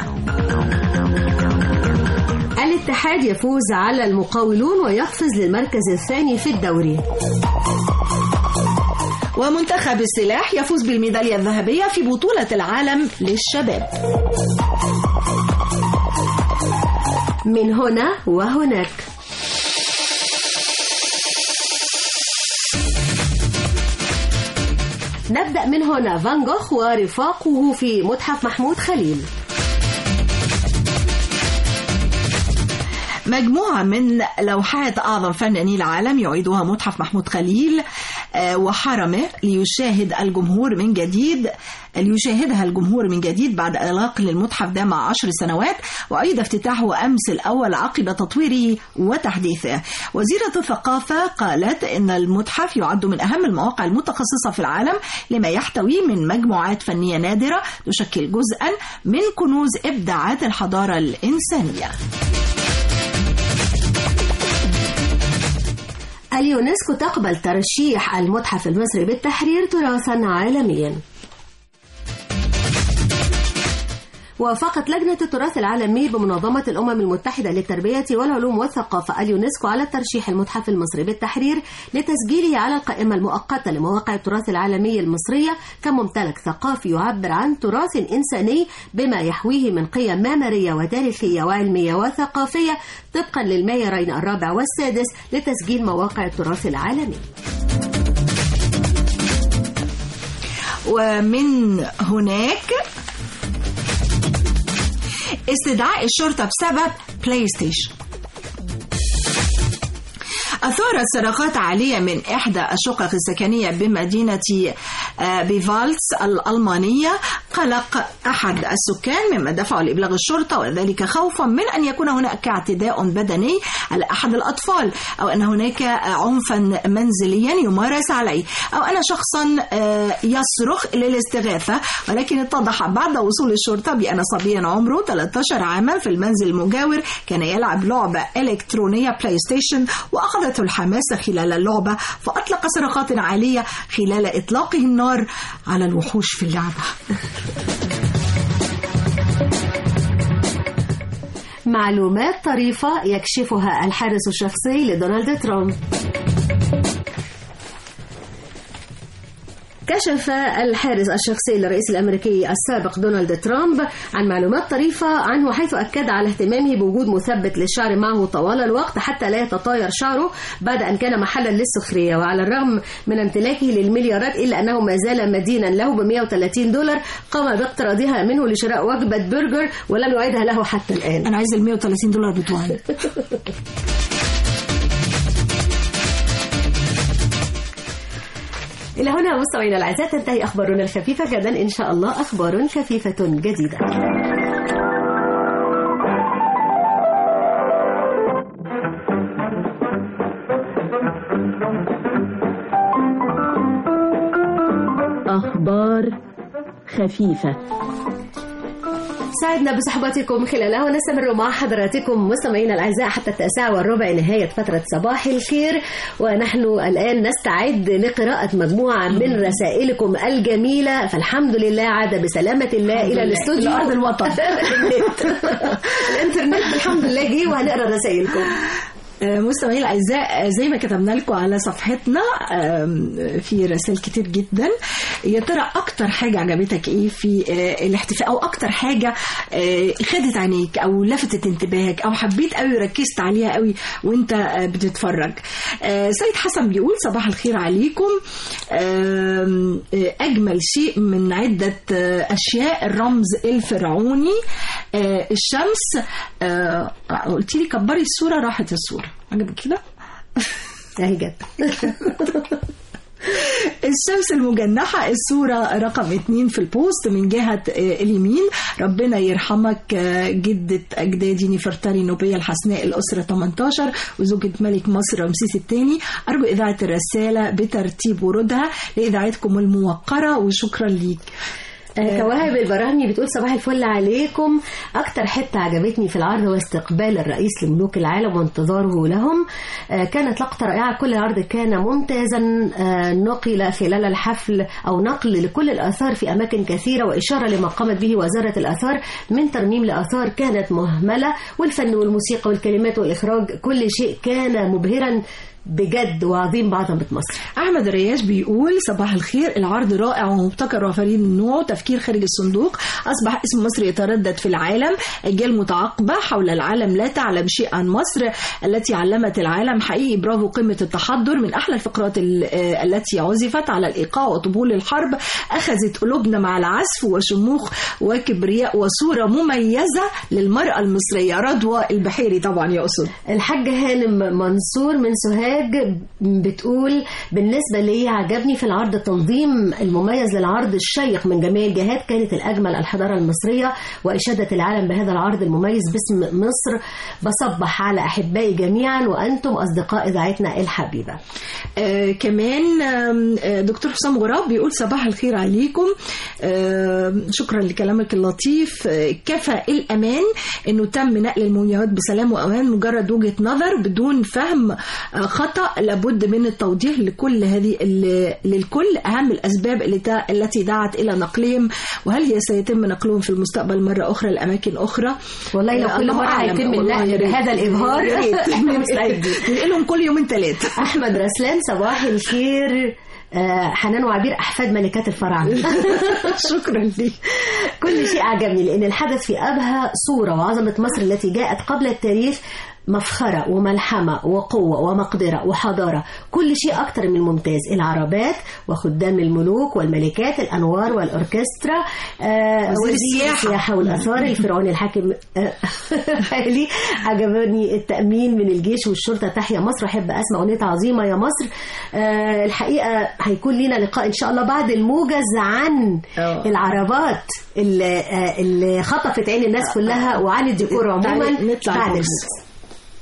الاتحاد يفوز على المقاولون ويقفز للمركز الثاني في الدوري ومنتخب السلاح يفوز بالميدالية الذهبية في بطولة العالم للشباب من هنا وهناك نبدأ من هنا فان جوخ ورفاقه في متحف محمود خليل مجموعة من لوحات أعظم فناني العالم يعيدها متحف محمود خليل وحرمه ليشاهد الجمهور من جديد ليشاهدها الجمهور من جديد بعد إغلاق للمتحف ده مع عشر سنوات وأيضا افتتاحه أمس الأول عقب تطويره وتحديثه وزيرة الثقافة قالت إن المتحف يعد من أهم المواقع المتخصصة في العالم لما يحتوي من مجموعات فنية نادرة تشكل جزءا من كنوز إبداعات الحضارة الإنسانية اليونسكو تقبل ترشيح المتحف المصري بالتحرير تراثا عالميا وافقت لجنة التراث العالمي بمنظمة الأمم المتحدة للتربية والعلوم والثقافة اليونسكو على ترشيح المتحف المصري بالتحرير لتسجيله على القائمة المؤقتة لمواقع التراث العالمي المصرية كممتلك ثقافي يعبر عن تراث إنساني بما يحويه من قيم معمارية وتاريخية وعلمية وثقافية طبقا للمعيارين الرابع والسادس لتسجيل مواقع التراث العالمي. ومن هناك استدعاء الشرطة بسبب بلاي ستيشن أثارت صراخات عالية من إحدى الشقق السكنية بمدينة بيفالتس الألمانية قلق أحد السكان مما دفعه لإبلاغ الشرطة وذلك خوفا من أن يكون هناك اعتداء بدني على أحد الأطفال أو أن هناك عنفا منزليا يمارس عليه أو أن شخصا آه، يصرخ للاستغاثة ولكن اتضح بعد وصول الشرطة بأن صبيا عمره 13 عاما في المنزل المجاور كان يلعب لعبة إلكترونية بلاي ستيشن وأخذته الحماسة خلال اللعبة فأطلق صرخات عالية خلال إطلاقه النار على الوحوش في اللعبة معلومات طريفة يكشفها الحارس الشخصي لدونالد ترامب كشف الحارس الشخصي للرئيس الامريكي السابق دونالد ترامب عن معلومات طريفه عنه حيث اكد على اهتمامه بوجود مثبت للشعر معه طوال الوقت حتى لا يتطاير شعره بعد ان كان محلا للسخريه وعلى الرغم من امتلاكه للمليارات الا انه ما زال مدينا له ب 130 دولار قام باقتراضها منه لشراء وجبه برجر ولم يعيدها له حتى الان انا عايز ال 130 دولار بتوعنا إلى هنا مستمعينا الأعزاء تنتهي أخبارنا الخفيفة غدا إن شاء الله أخبار خفيفة جديدة أخبار خفيفة سعدنا بصحبتكم خلالها ونستمر مع حضراتكم مستمعينا الاعزاء حتى التاسعه والربع نهايه فتره صباح الخير ونحن الان نستعد لقراءه مجموعه من رسائلكم الجميله فالحمد لله عاد بسلامه الله الى الاستوديو لأرض الوطن الانترنت الحمد لله جه وهنقرا رسائلكم مستمعينا الاعزاء زي ما كتبنا لكم على صفحتنا آم، في رسائل كتير جدا يا ترى اكتر حاجه عجبتك ايه في آه، الاحتفال او اكتر حاجه آه، خدت عينيك او لفتت انتباهك او حبيت قوي ركزت عليها قوي وانت آه، بتتفرج آه، سيد حسن بيقول صباح الخير عليكم آم، آه، اجمل شيء من عده آه، اشياء الرمز الفرعوني آه، الشمس آه، قلت لي كبري الصوره راحت الصوره عجبك كده اهي جت الشمس المجنحة الصورة رقم اتنين في البوست من جهة آه، اليمين ربنا يرحمك آه، جدة أجدادي نفرتاري نوبية الحسناء الأسرة 18 وزوجة ملك مصر رمسيس الثاني أرجو إذاعة الرسالة بترتيب وردها لإذاعتكم الموقرة وشكرا ليك آه، كواهب البراهمي بتقول صباح الفل عليكم اكتر حته عجبتني في العرض هو استقبال الرئيس لملوك العالم وانتظاره لهم آه، كانت لقطه رائعه كل العرض كان ممتازا آه، نقل خلال الحفل او نقل لكل الاثار في اماكن كثيره واشاره لما قامت به وزاره الاثار من ترميم لاثار كانت مهمله والفن والموسيقى والكلمات والاخراج كل شيء كان مبهرا بجد وعظيم بعظمه مصر احمد الرياش بيقول صباح الخير العرض رائع ومبتكر وفريد من نوعه تفكير خارج الصندوق اصبح اسم مصر يتردد في العالم اجيال متعاقبه حول العالم لا تعلم شيء عن مصر التي علمت العالم حقيقي برافو قمه التحضر من احلى الفقرات ال- آه، التي عزفت على الايقاع وطبول الحرب اخذت قلوبنا مع العزف وشموخ وكبرياء وصوره مميزه للمراه المصريه رضوى البحيري طبعا يقصد الحاجة هانم منصور من سوهاج بتقول بالنسبة لي عجبني في العرض التنظيم المميز للعرض الشيق من جميع الجهات كانت الأجمل الحضارة المصرية وإشادة العالم بهذا العرض المميز باسم مصر بصبح على أحبائي جميعا وأنتم أصدقاء إذاعتنا الحبيبة آه كمان آم، آه دكتور حسام غراب بيقول صباح الخير عليكم آه شكرا لكلامك اللطيف آه كفى الأمان أنه تم نقل المومياوات بسلام وأمان مجرد وجهة نظر بدون فهم آه خطأ لابد من التوضيح لكل هذه ال- للكل أهم الأسباب اللي تا- التي دعت إلى نقلهم وهل سيتم نقلهم في المستقبل مرة أخرى لأماكن أخرى والله لو آه، كل الله مرة أعلم. هيتم والله النقل يا ريت. بهذا الإبهار. يا ريت احنا مستعدين ننقلهم كل يومين ثلاثة أحمد رسلان صباح الخير آه، حنان وعبير أحفاد ملكات الفراعنة شكرا لي كل شيء عجبني لأن الحدث في أبهى صورة وعظمة مصر التي جاءت قبل التاريخ مفخرة وملحمة وقوة ومقدرة وحضارة كل شيء أكتر من ممتاز العربات وخدام الملوك والملكات الأنوار والأوركسترا آه وزير وزير السياحة. السياحة والآثار الفرعوني الحاكم آه، خالي عجبني التأمين من الجيش والشرطة تحيا مصر أحب أسمع أغنية عظيمة يا مصر آه الحقيقة هيكون لنا لقاء إن شاء الله بعد الموجز عن العربات اللي, آه، اللي خطفت عين الناس كلها وعن الديكور عموما تعالي نطلع بعد الفاصل. الموجز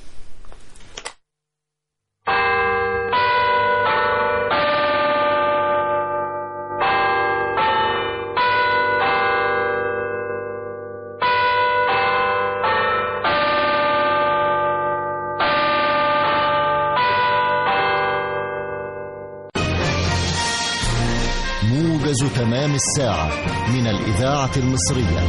موجز تمام الساعة من الإذاعة المصرية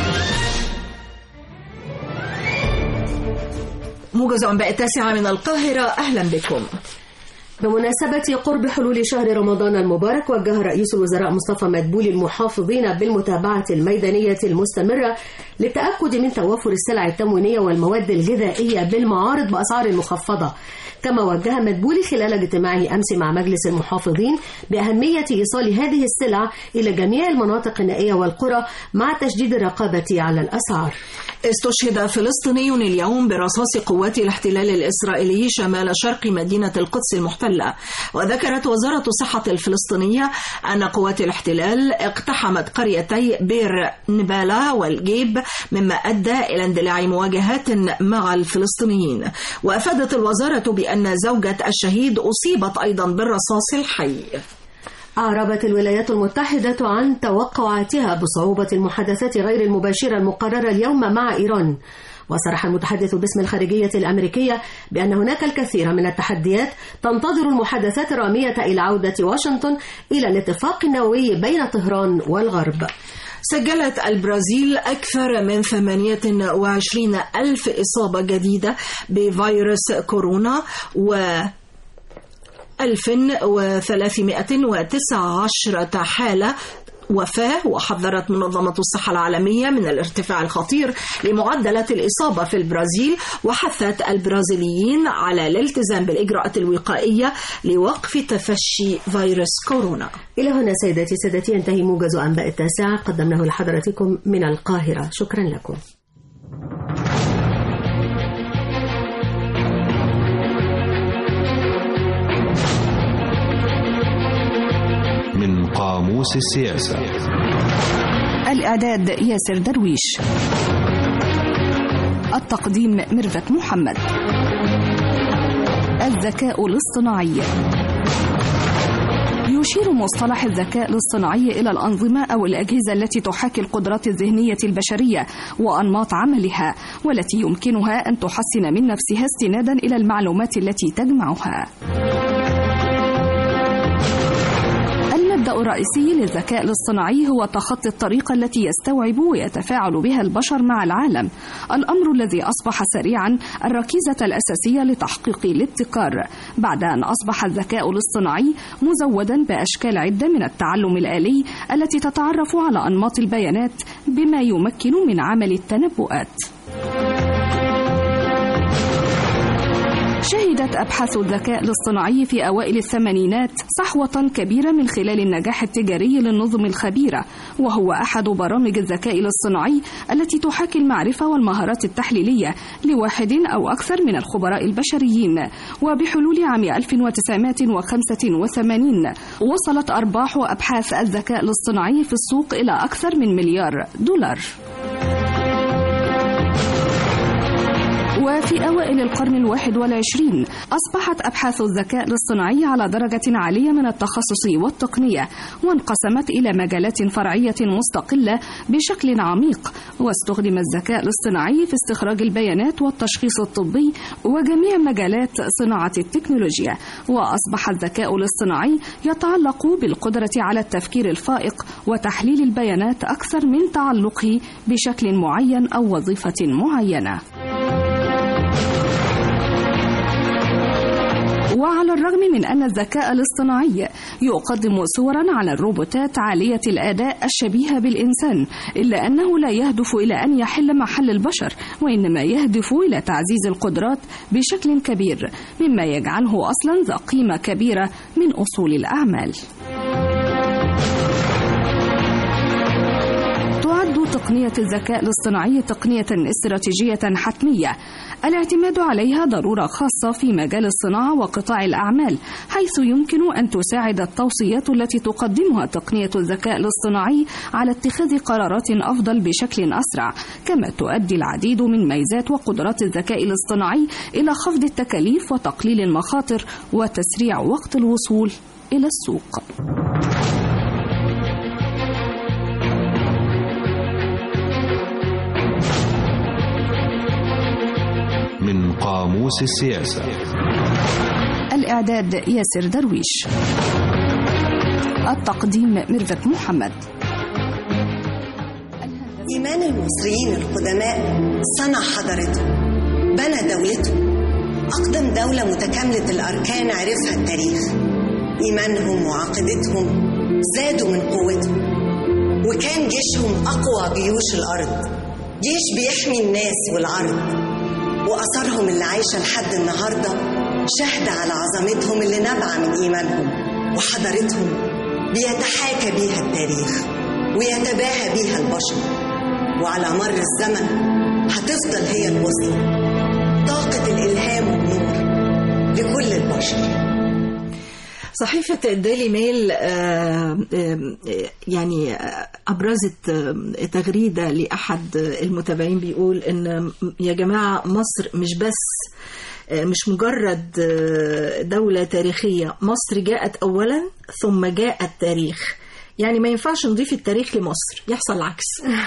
موجز أنباء التاسعة من القاهرة أهلا بكم بمناسبة قرب حلول شهر رمضان المبارك وجه رئيس الوزراء مصطفى مدبولي المحافظين بالمتابعة الميدانية المستمرة للتأكد من توافر السلع التموينية والمواد الغذائية بالمعارض بأسعار مخفضة كما وجه مدبولي خلال اجتماعه أمس مع مجلس المحافظين بأهمية إيصال هذه السلع إلى جميع المناطق النائية والقرى مع تشديد الرقابة على الأسعار استشهد فلسطيني اليوم برصاص قوات الاحتلال الإسرائيلي شمال شرق مدينة القدس المحتلة وذكرت وزارة الصحة الفلسطينية أن قوات الاحتلال اقتحمت قريتي بير نبالة والجيب مما أدى إلى اندلاع مواجهات مع الفلسطينيين وأفادت الوزارة بأن زوجة الشهيد أصيبت أيضا بالرصاص الحي أعربت الولايات المتحدة عن توقعاتها بصعوبة المحادثات غير المباشرة المقررة اليوم مع إيران وصرح المتحدث باسم الخارجية الأمريكية بأن هناك الكثير من التحديات تنتظر المحادثات الرامية إلى عودة واشنطن إلى الاتفاق النووي بين طهران والغرب سجلت البرازيل أكثر من 28 ألف إصابة جديدة بفيروس كورونا و 1319 حالة وفاة وحذرت منظمة الصحة العالمية من الارتفاع الخطير لمعدلات الإصابة في البرازيل وحثت البرازيليين على الالتزام بالإجراءات الوقائية لوقف تفشي فيروس كورونا إلى هنا سيداتي سادتي ينتهي موجز أنباء التاسعة قدمناه لحضراتكم من القاهرة شكرا لكم من قاموس السياسة الإعداد ياسر درويش التقديم ميرفت محمد الذكاء الاصطناعي يشير مصطلح الذكاء الاصطناعي إلى الأنظمة أو الأجهزة التي تحاكي القدرات الذهنية البشرية وأنماط عملها والتي يمكنها أن تحسن من نفسها استنادا إلى المعلومات التي تجمعها المبدأ الرئيسي للذكاء الاصطناعي هو تخطي الطريقة التي يستوعب ويتفاعل بها البشر مع العالم الأمر الذي أصبح سريعا الركيزة الأساسية لتحقيق الابتكار بعد أن أصبح الذكاء الاصطناعي مزودا بأشكال عدة من التعلم الآلي التي تتعرف على أنماط البيانات بما يمكن من عمل التنبؤات شهدت أبحاث الذكاء الاصطناعي في أوائل الثمانينات صحوة كبيرة من خلال النجاح التجاري للنظم الخبيرة وهو أحد برامج الذكاء الاصطناعي التي تحاكي المعرفة والمهارات التحليلية لواحد أو أكثر من الخبراء البشريين وبحلول عام 1985 وصلت أرباح أبحاث الذكاء الاصطناعي في السوق إلى أكثر من مليار دولار وفي أوائل القرن الواحد والعشرين أصبحت أبحاث الذكاء الاصطناعي على درجة عالية من التخصص والتقنية وانقسمت إلى مجالات فرعية مستقلة بشكل عميق واستخدم الذكاء الاصطناعي في استخراج البيانات والتشخيص الطبي وجميع مجالات صناعة التكنولوجيا وأصبح الذكاء الاصطناعي يتعلق بالقدرة على التفكير الفائق وتحليل البيانات أكثر من تعلقه بشكل معين أو وظيفة معينة وعلى الرغم من أن الذكاء الاصطناعي يقدم صورا على الروبوتات عالية الأداء الشبيهة بالإنسان إلا أنه لا يهدف إلى أن يحل محل البشر وإنما يهدف إلى تعزيز القدرات بشكل كبير مما يجعله أصلا ذا قيمة كبيرة من أصول الأعمال تعد تقنية الذكاء الاصطناعي تقنية استراتيجية حتمية الاعتماد عليها ضرورة خاصة في مجال الصناعة وقطاع الأعمال حيث يمكن أن تساعد التوصيات التي تقدمها تقنية الذكاء الاصطناعي على اتخاذ قرارات أفضل بشكل أسرع كما تؤدي العديد من ميزات وقدرات الذكاء الاصطناعي إلى خفض التكاليف وتقليل المخاطر وتسريع وقت الوصول إلى السوق من قاموس السياسة الإعداد ياسر درويش التقديم ميرفت محمد إيمان المصريين القدماء صنع حضارته بنى دولته أقدم دولة متكاملة الأركان عرفها التاريخ إيمانهم وعقيدتهم زادوا من قوتهم وكان جيشهم أقوى جيوش الأرض جيش بيحمي الناس والعرض وأثرهم اللي عايشة لحد النهاردة شهد على عظمتهم اللي نابعة من إيمانهم وحضارتهم بيتحاكى بيها التاريخ ويتباهى بيها البشر وعلى مر الزمن هتفضل هي الوصلة طاقة الإلهام والنور لكل البشر صحيفة الديلي ميل آه، آه، يعني آه، أبرزت آه، تغريدة لأحد المتابعين بيقول إن يا جماعة مصر مش بس آه، مش مجرد آه، دولة تاريخية مصر جاءت أولا ثم جاء التاريخ يعني ما ينفعش نضيف التاريخ لمصر يحصل العكس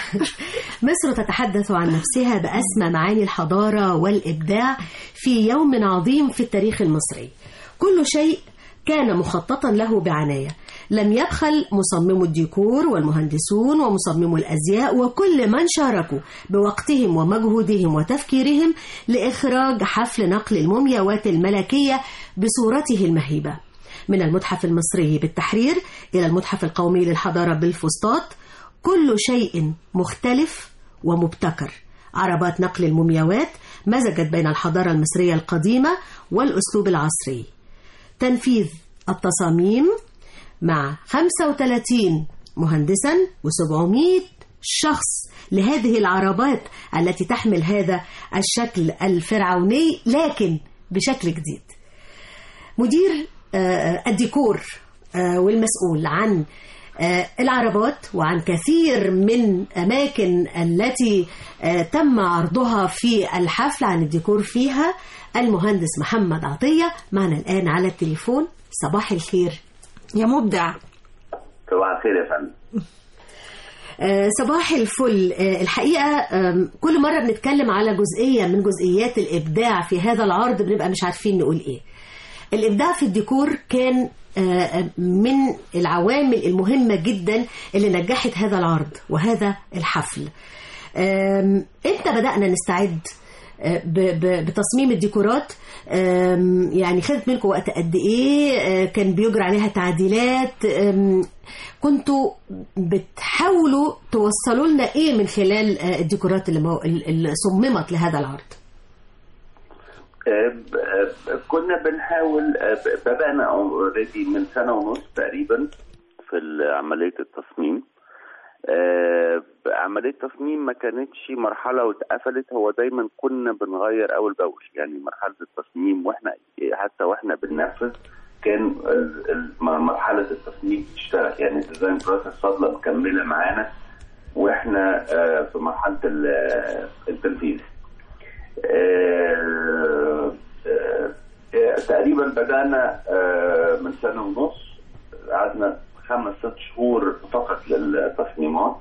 مصر تتحدث عن نفسها بأسمى معاني الحضارة والإبداع في يوم عظيم في التاريخ المصري كل شيء كان مخططا له بعناية لم يبخل مصممو الديكور والمهندسون ومصممو الأزياء وكل من شاركوا بوقتهم ومجهودهم وتفكيرهم لإخراج حفل نقل المومياوات الملكية بصورته المهيبة من المتحف المصري بالتحرير إلى المتحف القومي للحضارة بالفسطاط كل شيء مختلف ومبتكر عربات نقل المومياوات مزجت بين الحضارة المصرية القديمة والأسلوب العصري تنفيذ التصاميم مع 35 مهندسا و700 شخص لهذه العربات التي تحمل هذا الشكل الفرعوني لكن بشكل جديد مدير آه، الديكور آه، والمسؤول عن آه، العربات وعن كثير من أماكن التي آه، تم عرضها في الحفل عن الديكور فيها المهندس محمد عطية معنا الآن على التليفون صباح الخير يا مبدع صباح الخير يا فندم آه، صباح الفل آه، الحقيقة آم، كل مرة بنتكلم على جزئية من جزئيات الإبداع في هذا العرض بنبقى مش عارفين نقول إيه الإبداع في الديكور كان آه، من العوامل المهمة جدا اللي نجحت هذا العرض وهذا الحفل آم، امتى بدأنا نستعد آه، ب- ب- بتصميم الديكورات آم، يعني خدت منكم وقت قد ايه آه، كان بيجرى عليها تعديلات آم، كنتوا بتحاولوا توصلوا لنا ايه من خلال آه، الديكورات اللي, مو... اللي صممت لهذا العرض آه، ب- آه، كنا بنحاول آه، ب- بدأنا اوريدي من سنة ونص تقريبا في ال- عملية التصميم آه، عملية التصميم ما كانتش مرحلة واتقفلت هو دايما كنا بنغير أول بأول يعني مرحلة التصميم واحنا حتى واحنا بننفذ كان ال- ال- مرحلة التصميم بتشتغل يعني الديزاين بروسيس فاضلة مكملة معانا واحنا آه، في مرحلة ال- التنفيذ آه، آه، آه، تقريبا بدأنا آه، من سنة ونص قعدنا خمس ست شهور فقط للتصميمات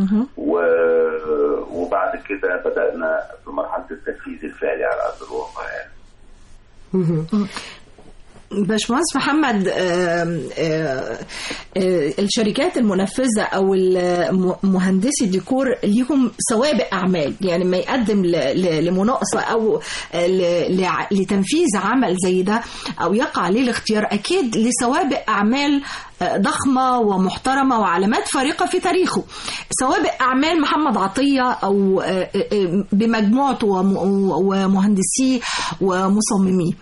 و- وبعد كده بدأنا في مرحلة التنفيذ الفعلي على أرض الواقع يعني. باشمهندس محمد آم، آه، آه، الشركات المنفذة أو الم- مهندسي الديكور ليهم سوابق أعمال يعني ما يقدم ل- ل- لمناقصة أو آه، ل- لع- لتنفيذ عمل زي ده أو يقع عليه الاختيار أكيد لسوابق أعمال آه، ضخمة ومحترمة وعلامات فارقة في تاريخه سوابق أعمال محمد عطية أو آه، آه، آه، بمجموعته وم- ومهندسيه ومصمميه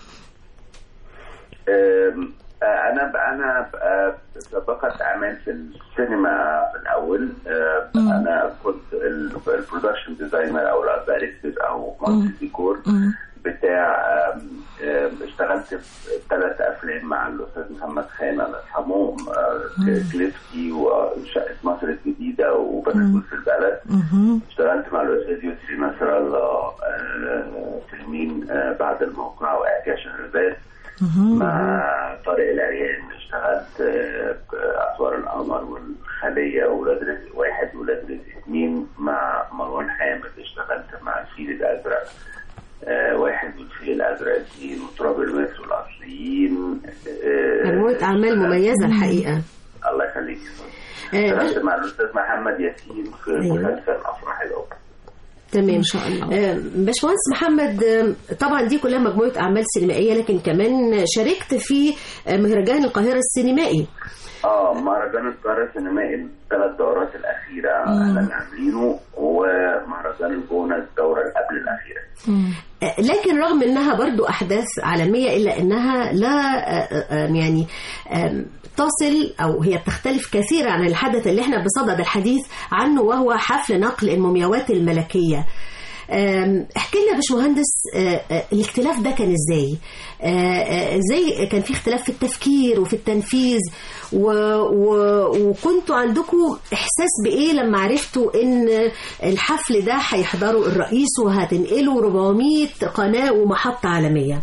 أم، آه، انا انا آه، سابقة اعمال في السينما في الاول آه، انا كنت البرودكشن ديزاينر او الدايركتور او مهندس ديكور بتاع آم، آم، اشتغلت في ثلاث افلام مع الاستاذ محمد خان الله يرحمه آه، كليفكي وشقه مصر الجديده وبنات في البلد اشتغلت مع الاستاذ يسري نصر الله آه، فيلمين آه، بعد الموقع واعجاز شهرزاد مع طارق العريان اشتغلت آه، بأسوار القمر والخلية وولاد رزق واحد وولاد رزق اثنين مع مروان حامد اشتغلت مع الفيل الأزرق آه، واحد والفيل الأزرق اثنين وتراب الماس والأصليين آه، مجموعة أعمال مميزة الحقيقة الله يخليك آه، اشتغلت مع الأستاذ محمد ياسين في أيوة. مسلسل أفراح الأوبرا تمام ان شاء الله باشمهندس محمد آه، طبعا دي كلها مجموعه اعمال سينمائيه لكن كمان شاركت في آه، مهرجان القاهره السينمائي اه مهرجان القاهرة السينمائي الثلاث دورات الأخيرة احنا عاملينه ومهرجان الجونة الدورة اللي قبل الأخيرة آه، لكن رغم انها برضو احداث عالميه الا انها لا آه، آه، يعني آم، تصل او هي بتختلف كثيرا عن الحدث اللي احنا بصدد الحديث عنه وهو حفل نقل المومياوات الملكيه آم، احكي لنا يا باشمهندس آه، آه، الاختلاف ده كان ازاي؟ آه، آه، ازاي كان في اختلاف في التفكير وفي التنفيذ و... و... وكنتوا عندكم احساس بايه لما عرفتوا ان الحفل ده هيحضروا الرئيس وهتنقلوا 400 قناه ومحطه عالميه؟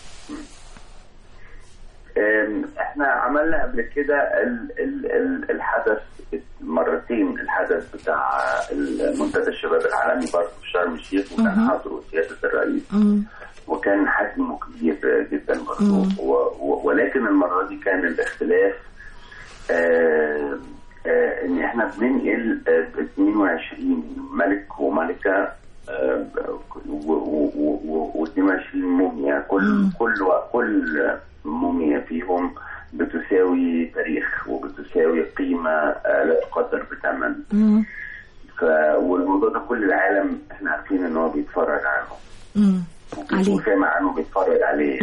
أم، احنا عملنا قبل كده ال- ال- ال- الحدث مرتين الحدث بتاع منتدى الشباب العالمي برضه في شرم الشيخ وكان حضره سيادة الرئيس وكان حجمه كبير جدا برضه و- و- ولكن المرة دي كان الاختلاف آه، آه، ان احنا بننقل آه، 22 ملك وملكة و22 موميا كل كل كل موميا فيهم بتساوي تاريخ وبتساوي قيمة آه، لا تقدر بثمن ف... والموضوع ده كل العالم احنا عارفين ان هو بيتفرج عنه وسامع عنه بيتفرج عليه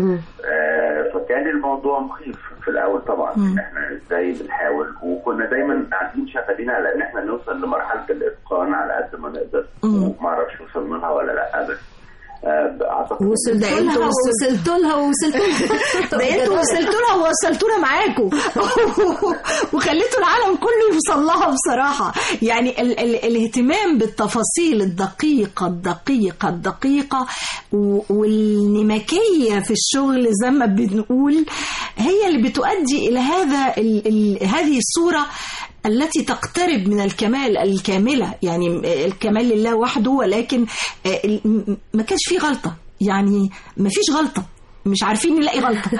آه فكان الموضوع مخيف في الاول طبعا مم. ان احنا ازاي بنحاول وكنا دايما قاعدين شغالين على ان احنا نوصل لمرحله الاتقان على قد ما نقدر وما اعرفش وصلنا لها ولا لا بس آه اعتقد وصلت ده انتوا وصلتوا لها ووصلتوا ده انتوا وصلتوا لها ووصلتونا معاكم وخليتوا العالم كله يوصل لها بصراحه يعني ال ال الاهتمام بالتفاصيل الدقيقه الدقيقه الدقيقه و- والنمكيه في الشغل زي ما بنقول هي اللي بتؤدي الى هذا ال ال هذه الصوره التي تقترب من الكمال الكاملة يعني الكمال لله وحده ولكن آه، ال- م- ما كانش فيه غلطة يعني ما فيش غلطة مش عارفين نلاقي غلطة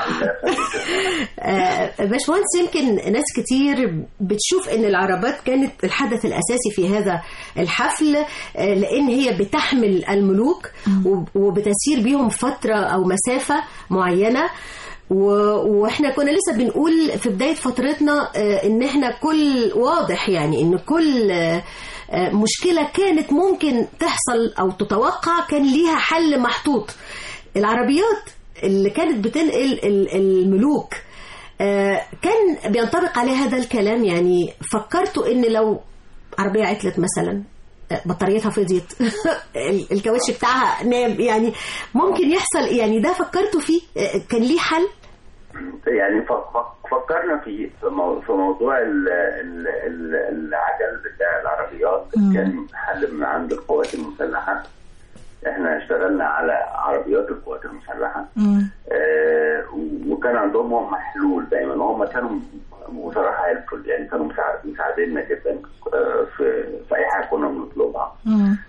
آه، باشمهندس يمكن ناس كتير بتشوف ان العربات كانت الحدث الاساسي في هذا الحفل آه، لان هي بتحمل الملوك وب- وبتسير بيهم فتره او مسافه معينه و- واحنا كنا لسه بنقول في بدايه فترتنا آه، ان احنا كل واضح يعني ان كل آه، آه، مشكله كانت ممكن تحصل او تتوقع كان ليها حل محطوط العربيات اللي كانت بتنقل ال- الملوك آه، كان بينطبق عليه هذا الكلام يعني فكرتوا ان لو عربيه عطلت مثلا آه، بطاريتها فضيت ال- الكاوتش بتاعها نام يعني ممكن يحصل يعني ده فكرتوا فيه آه، كان ليه حل يعني ف- ف- فكرنا في في مو- في موضوع ال- ال- ال- العجل بتاع العربيات مم. كان حل من عند القوات المسلحه احنا اشتغلنا على عربيات القوات المسلحه آه، وكان عندهم هم حلول دايما وهم كانوا بصراحه هيلفول يعني كانوا مساعد- مساعديننا جدا آه، في في اي حاجه كنا بنطلبها فكان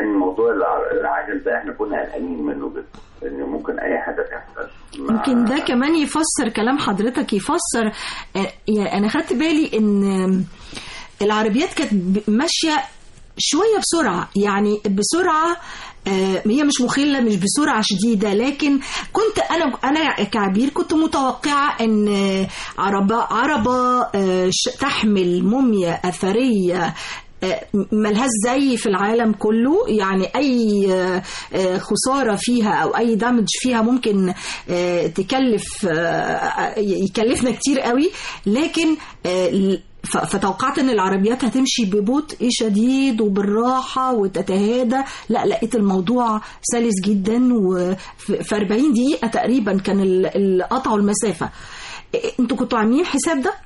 كان موضوع الع- العجل ده احنا كنا قلقانين منه جدا ان ممكن اي حاجه تحصل مع- يمكن ده كمان يفسر كلام حضرتك يفسر آه، يعني انا خدت بالي ان العربيات كانت ب- ماشيه شويه بسرعه يعني بسرعه آه، هي مش مخله مش بسرعه شديده لكن كنت انا انا كعبير كنت متوقعه ان عربه عربه آه، ش- تحمل موميا اثريه آه، ملهاش زي في العالم كله يعني اي آه، آه، خساره فيها او اي دامج فيها ممكن آه، تكلف آه، يكلفنا كتير قوي لكن آه، ل- ف- فتوقعت ان العربيات هتمشي ببطء شديد وبالراحه وتتهادى لا لقيت الموضوع سلس جدا وفي 40 دقيقه تقريبا كان ال- ال- قطعوا المسافه إيه، انتوا كنتوا عاملين حساب ده؟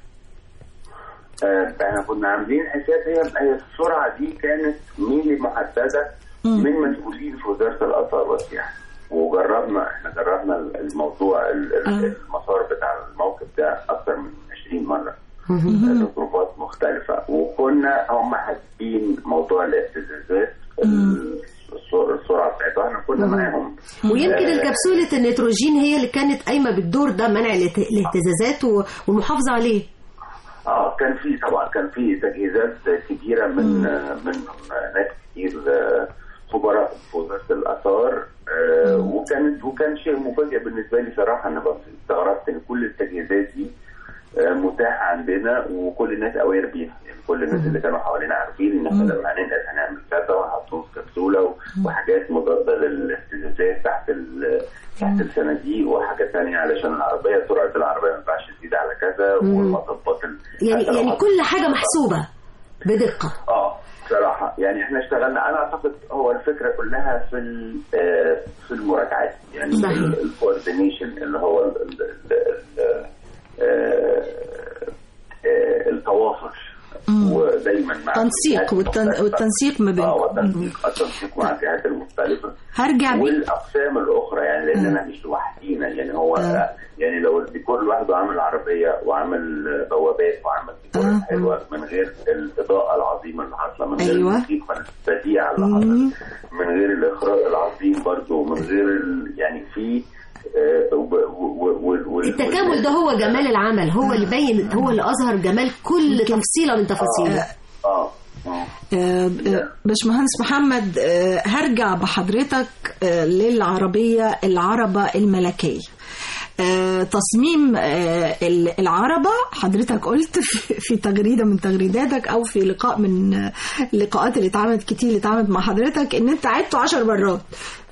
آه، احنا كنا عاملين حساب هي هي السرعه دي كانت مين محدده من مسؤولين في وزاره الاثار والسياحه وجربنا احنا جربنا الموضوع ال- ال- المسار بتاع الموقف ده اكثر من 20 مره جروبات مختلفه وكنا هم حاسبين موضوع الاهتزازات السر- السرعه بتاعتها احنا كنا معاهم ويمكن آه، الكبسولة النيتروجين هي اللي كانت قايمة بالدور ده منع الاهت- الاهتزازات و- والمحافظة عليه اه كان في طبعا كان في تجهيزات كبيره من من ناس كتير آه، خبراء في وزاره الاثار آه، وكانت وكان شيء مفاجئ بالنسبه لي صراحه انا بس استغربت ان كل التجهيزات دي آه، متاحه عندنا وكل الناس اوير بيها يعني كل الناس اللي كانوا حوالينا عارفين ان احنا لما هننقل هنعمل كذا وهنحطهم في كبسوله و- وحاجات مضاده للاهتزازات تحت ال- تحت الصناديق وحاجات تانية علشان العربيه سرعه العربيه ما ينفعش تزيد على كذا والمطبات ال- يعني حتى لو يعني حط- كل حاجة محسوبة بدقة اه بصراحه يعني احنا اشتغلنا انا اعتقد هو الفكره كلها في ال- آه، في المراجعات يعني صحيح. الكوردينيشن اللي هو ال- ال- ال- ال- آه، آه، التواصل ودايما مع تنسيق الجهات والتن... المختلفة. والتنسيق ما اه بينكم والتنسيق التنسيق مع الجهات المختلفه هرجع بيه والاقسام الاخرى يعني لاننا مش لوحدينا يعني هو يعني لو الديكور لوحده عامل عربيه وعامل بوابات وعامل ديكور حلوه من غير الاضاءه العظيمه اللي حاصله من غير أيوة. الموسيقى البديعه اللي حصلت من غير الاخراج العظيم برضو من غير ال... يعني في آه، و- و- و- و- التكامل ده هو جمال العمل هو اللي بين هو اللي أظهر جمال كل تفصيلة من تفاصيله اه آه، آه، باشمهندس محمد آه، هرجع بحضرتك آه، للعربية العربة الملكية آه، تصميم آه، ال- العربة حضرتك قلت في- في تغريدة من تغريداتك أو في لقاء من آه، اللقاءات اللي اتعملت كتير اللي اتعملت مع حضرتك إن أنت عدته عشر مرات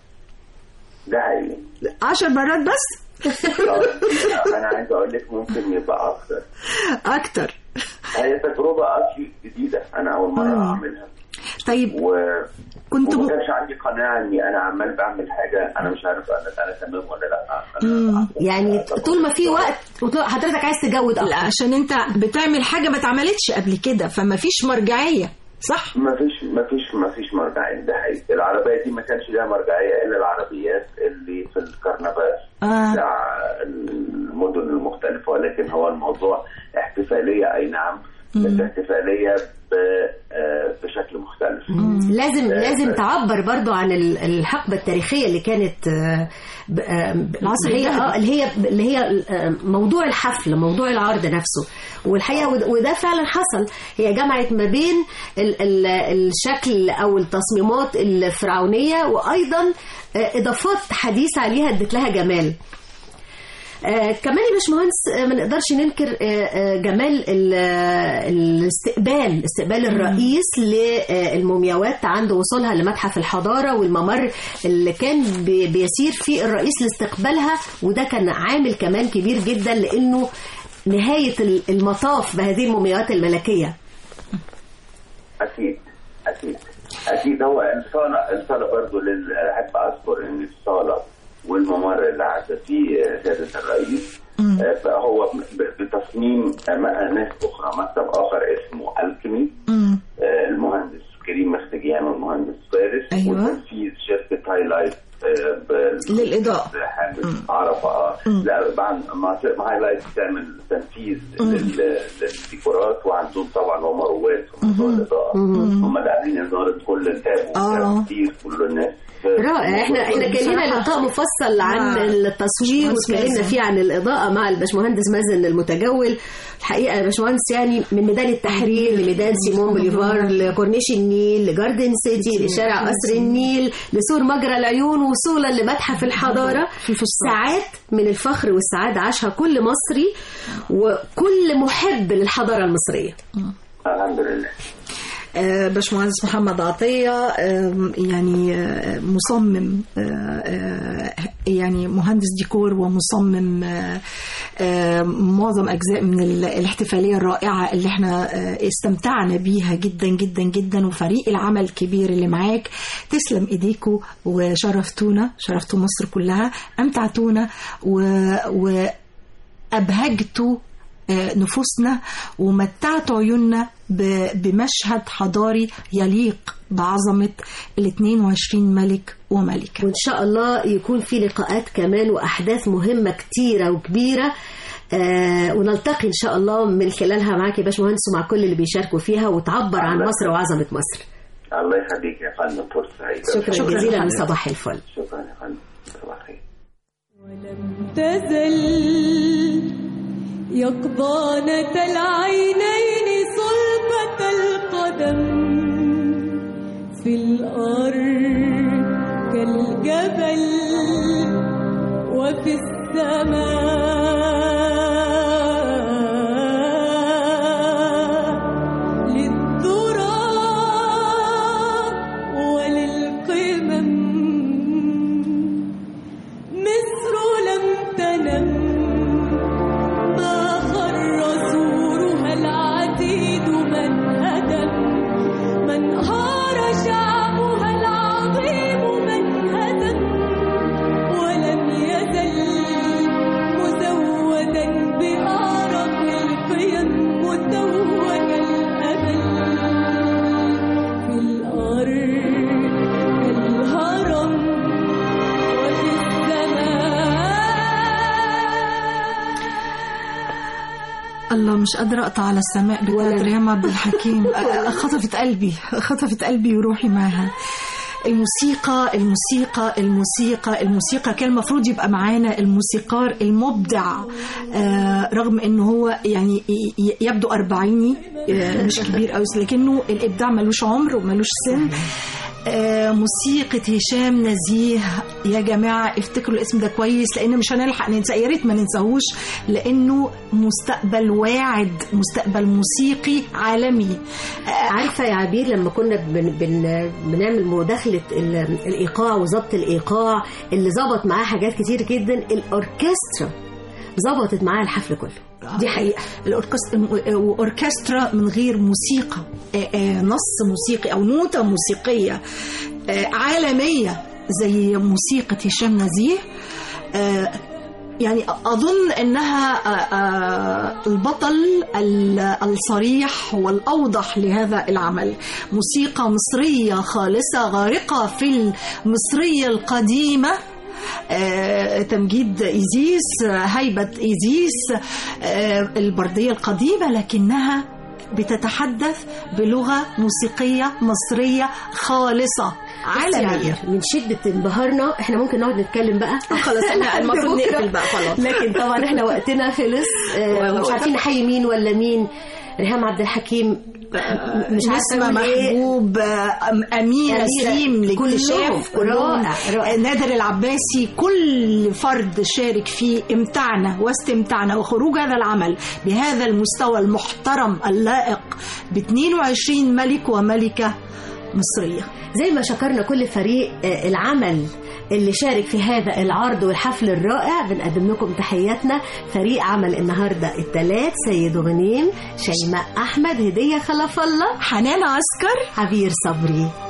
ده حقيقي عشر مرات بس آه، انا عايز اقول لك ممكن يبقى اكتر أكتر هي تجربه اصلي جديده انا اول مره اعملها طيب و كنت وما م- كانش عندي قناعه اني انا عمال بعمل حاجه انا مش عارف انا انا تمام ولا لا مم. يعني طول ما في وقت وطول- حضرتك عايز تجود لا أكتر عشان أنت بتعمل حاجة ما اتعملتش قبل كده فما فيش مرجعية صح؟ ما فيش ما فيش ما فيش مرجعيه ده حقيقي العربيه دي ما كانش لها مرجعيه الا العربيات اللي في الكرنفال آه. بتاع المدن المختلفه ولكن هو الموضوع احتفاليه اي نعم بس احتفاليه ب- آه، بشكل مختلف لازم آه، لازم ف- تعبر برضو عن ال- الحقبة التاريخية اللي كانت آه، ب- آه، ب- العصر هي الذهبي. آه، اللي هي اللي هي آه، موضوع الحفل موضوع العرض نفسه والحقيقة ود- وده فعلا حصل هي جمعت ما بين ال- ال- الشكل أو التصميمات الفرعونية وأيضا آه، إضافات حديثة عليها ادت لها جمال آه كمان يا باشمهندس آه ما نقدرش ننكر آه آه جمال ال- آه، الاستقبال استقبال الرئيس للمومياوات عند وصولها لمتحف الحضارة والممر اللي كان بي- بيسير فيه الرئيس لاستقبالها وده كان عامل كمان كبير جدا لأنه نهاية ال- المطاف بهذه المومياوات الملكية اكيد اكيد اكيد هو الصاله الصاله برضه لل- احب اذكر ان الصاله والممر اللي عدى فيه سياده الرئيس آه، فهو ب- بتصميم آه، ناس اخرى مكتب اخر اسمه الكيمي آه، المهندس كريم مختجيان والمهندس فارس أيوة. وتنفيذ شركه هايلايت آه، بال- للإضاءة. حامل عرفه اه لا مع مع مع هايلايت تعمل تنفيذ لل- للديكورات وعندهم طبعا هم رواد في موضوع الاضاءه هم اللي عاملين اداره كل التاب آه. كتير كل الناس رائع احنا احنا كان لنا لقاء مفصل عن مع التصوير باشمهندس واتكلمنا مازن. فيه عن الاضاءه مع الباشمهندس مازن المتجول الحقيقه يا باشمهندس يعني من ميدان التحرير لميدان سيمون بوليفار لكورنيش النيل لجاردن سيتي لشارع قصر النيل لسور مجرى العيون وصولا لمتحف الحضاره ساعات من الفخر والسعاده عاشها كل مصري وكل محب للحضاره المصريه الحمد لله آه، باشمهندس محمد عطية آم، يعني آه، مصمم آه، آه، يعني مهندس ديكور ومصمم آه، آه، معظم أجزاء من ال- الاحتفالية الرائعة اللي احنا آه، استمتعنا بيها جدا جدا جدا وفريق العمل الكبير اللي معاك تسلم ايديكوا وشرفتونا شرفتوا مصر كلها أمتعتونا و, و أبهجتوا آه، نفوسنا ومتعت عيوننا ب- بمشهد حضاري يليق بعظمة ال 22 ملك وملكة وإن شاء الله يكون في لقاءات كمان وأحداث مهمة كتيرة وكبيرة آه ونلتقي إن شاء الله من خلالها معاك يا باشمهندس ومع كل اللي بيشاركوا فيها وتعبر عن مصر وعظمة مصر الله يخليك يا فندم فرصه سعيده شكرا, شكرا جزيلا لصباح الفل شكرا يا فندم صباح الخير تزل يقظانة العينين صلبة القدم في الأرض كالجبل وفي السماء للذرى وللقمم مصر لم تنم ما خر سورها العتيد من هدم من هار شعبها العظيم من هدم ولم يزل مزودا بأعرق القيم متوج الأمل في الأرض كالهرم وفي الله مش قادرة أقطع على السماء بتاعت ريم عبد الحكيم أ- خطفت قلبي خطفت قلبي وروحي معاها الموسيقى الموسيقى الموسيقى الموسيقى كان المفروض يبقى معانا الموسيقار المبدع آه، رغم انه هو يعني ي- ي- يبدو أربعيني آه، مش كبير قوي لكنه الابداع ملوش عمر وملوش سن آه، موسيقى هشام نزيه يا جماعة افتكروا الاسم ده كويس لأن مش هنلحق ننسى يا ريت ما ننساهوش لأنه مستقبل واعد مستقبل موسيقي عالمي عارفة يا عبير لما كنا بن بن بنعمل مداخلة ال- الإيقاع وظبط الإيقاع اللي ظبط معاه حاجات كتير جدا الأوركسترا ظبطت معاه الحفل كله دي حقيقة الأوركسترا وأوركسترا من غير موسيقى آه، آه، نص موسيقي أو نوتة موسيقية آه، عالمية زي موسيقى هشام نزيه آه، يعني أظن أنها آه، آه، البطل ال- الصريح والأوضح لهذا العمل موسيقى مصرية خالصة غارقة في المصرية القديمة آه، تمجيد إيزيس آه، هيبة إيزيس آه، البردية القديمة لكنها بتتحدث بلغة موسيقية مصرية خالصة عالمية من شدة انبهارنا احنا ممكن نقعد نتكلم بقى خلاص احنا المفروض بكرة. نقفل بقى خلاص لكن طبعا احنا وقتنا خلص آه، مش عارفين نحيي مين ولا مين ريهام عبد الحكيم مش نسمة عارفة أقول إيه. محبوب آه، أم- أميرة أميرة. سليم كلهم. لاكتشاف رائع، رائع. نادر العباسي كل فرد شارك في امتعنا واستمتعنا وخروج هذا العمل بهذا المستوى المحترم اللائق ب 22 ملك وملكة مصرية زي ما شكرنا كل فريق آه، العمل اللي شارك في هذا العرض والحفل الرائع بنقدم لكم تحياتنا فريق عمل النهارده الثلاث سيد غنيم شيماء احمد هديه خلف الله حنان عسكر عبير صبري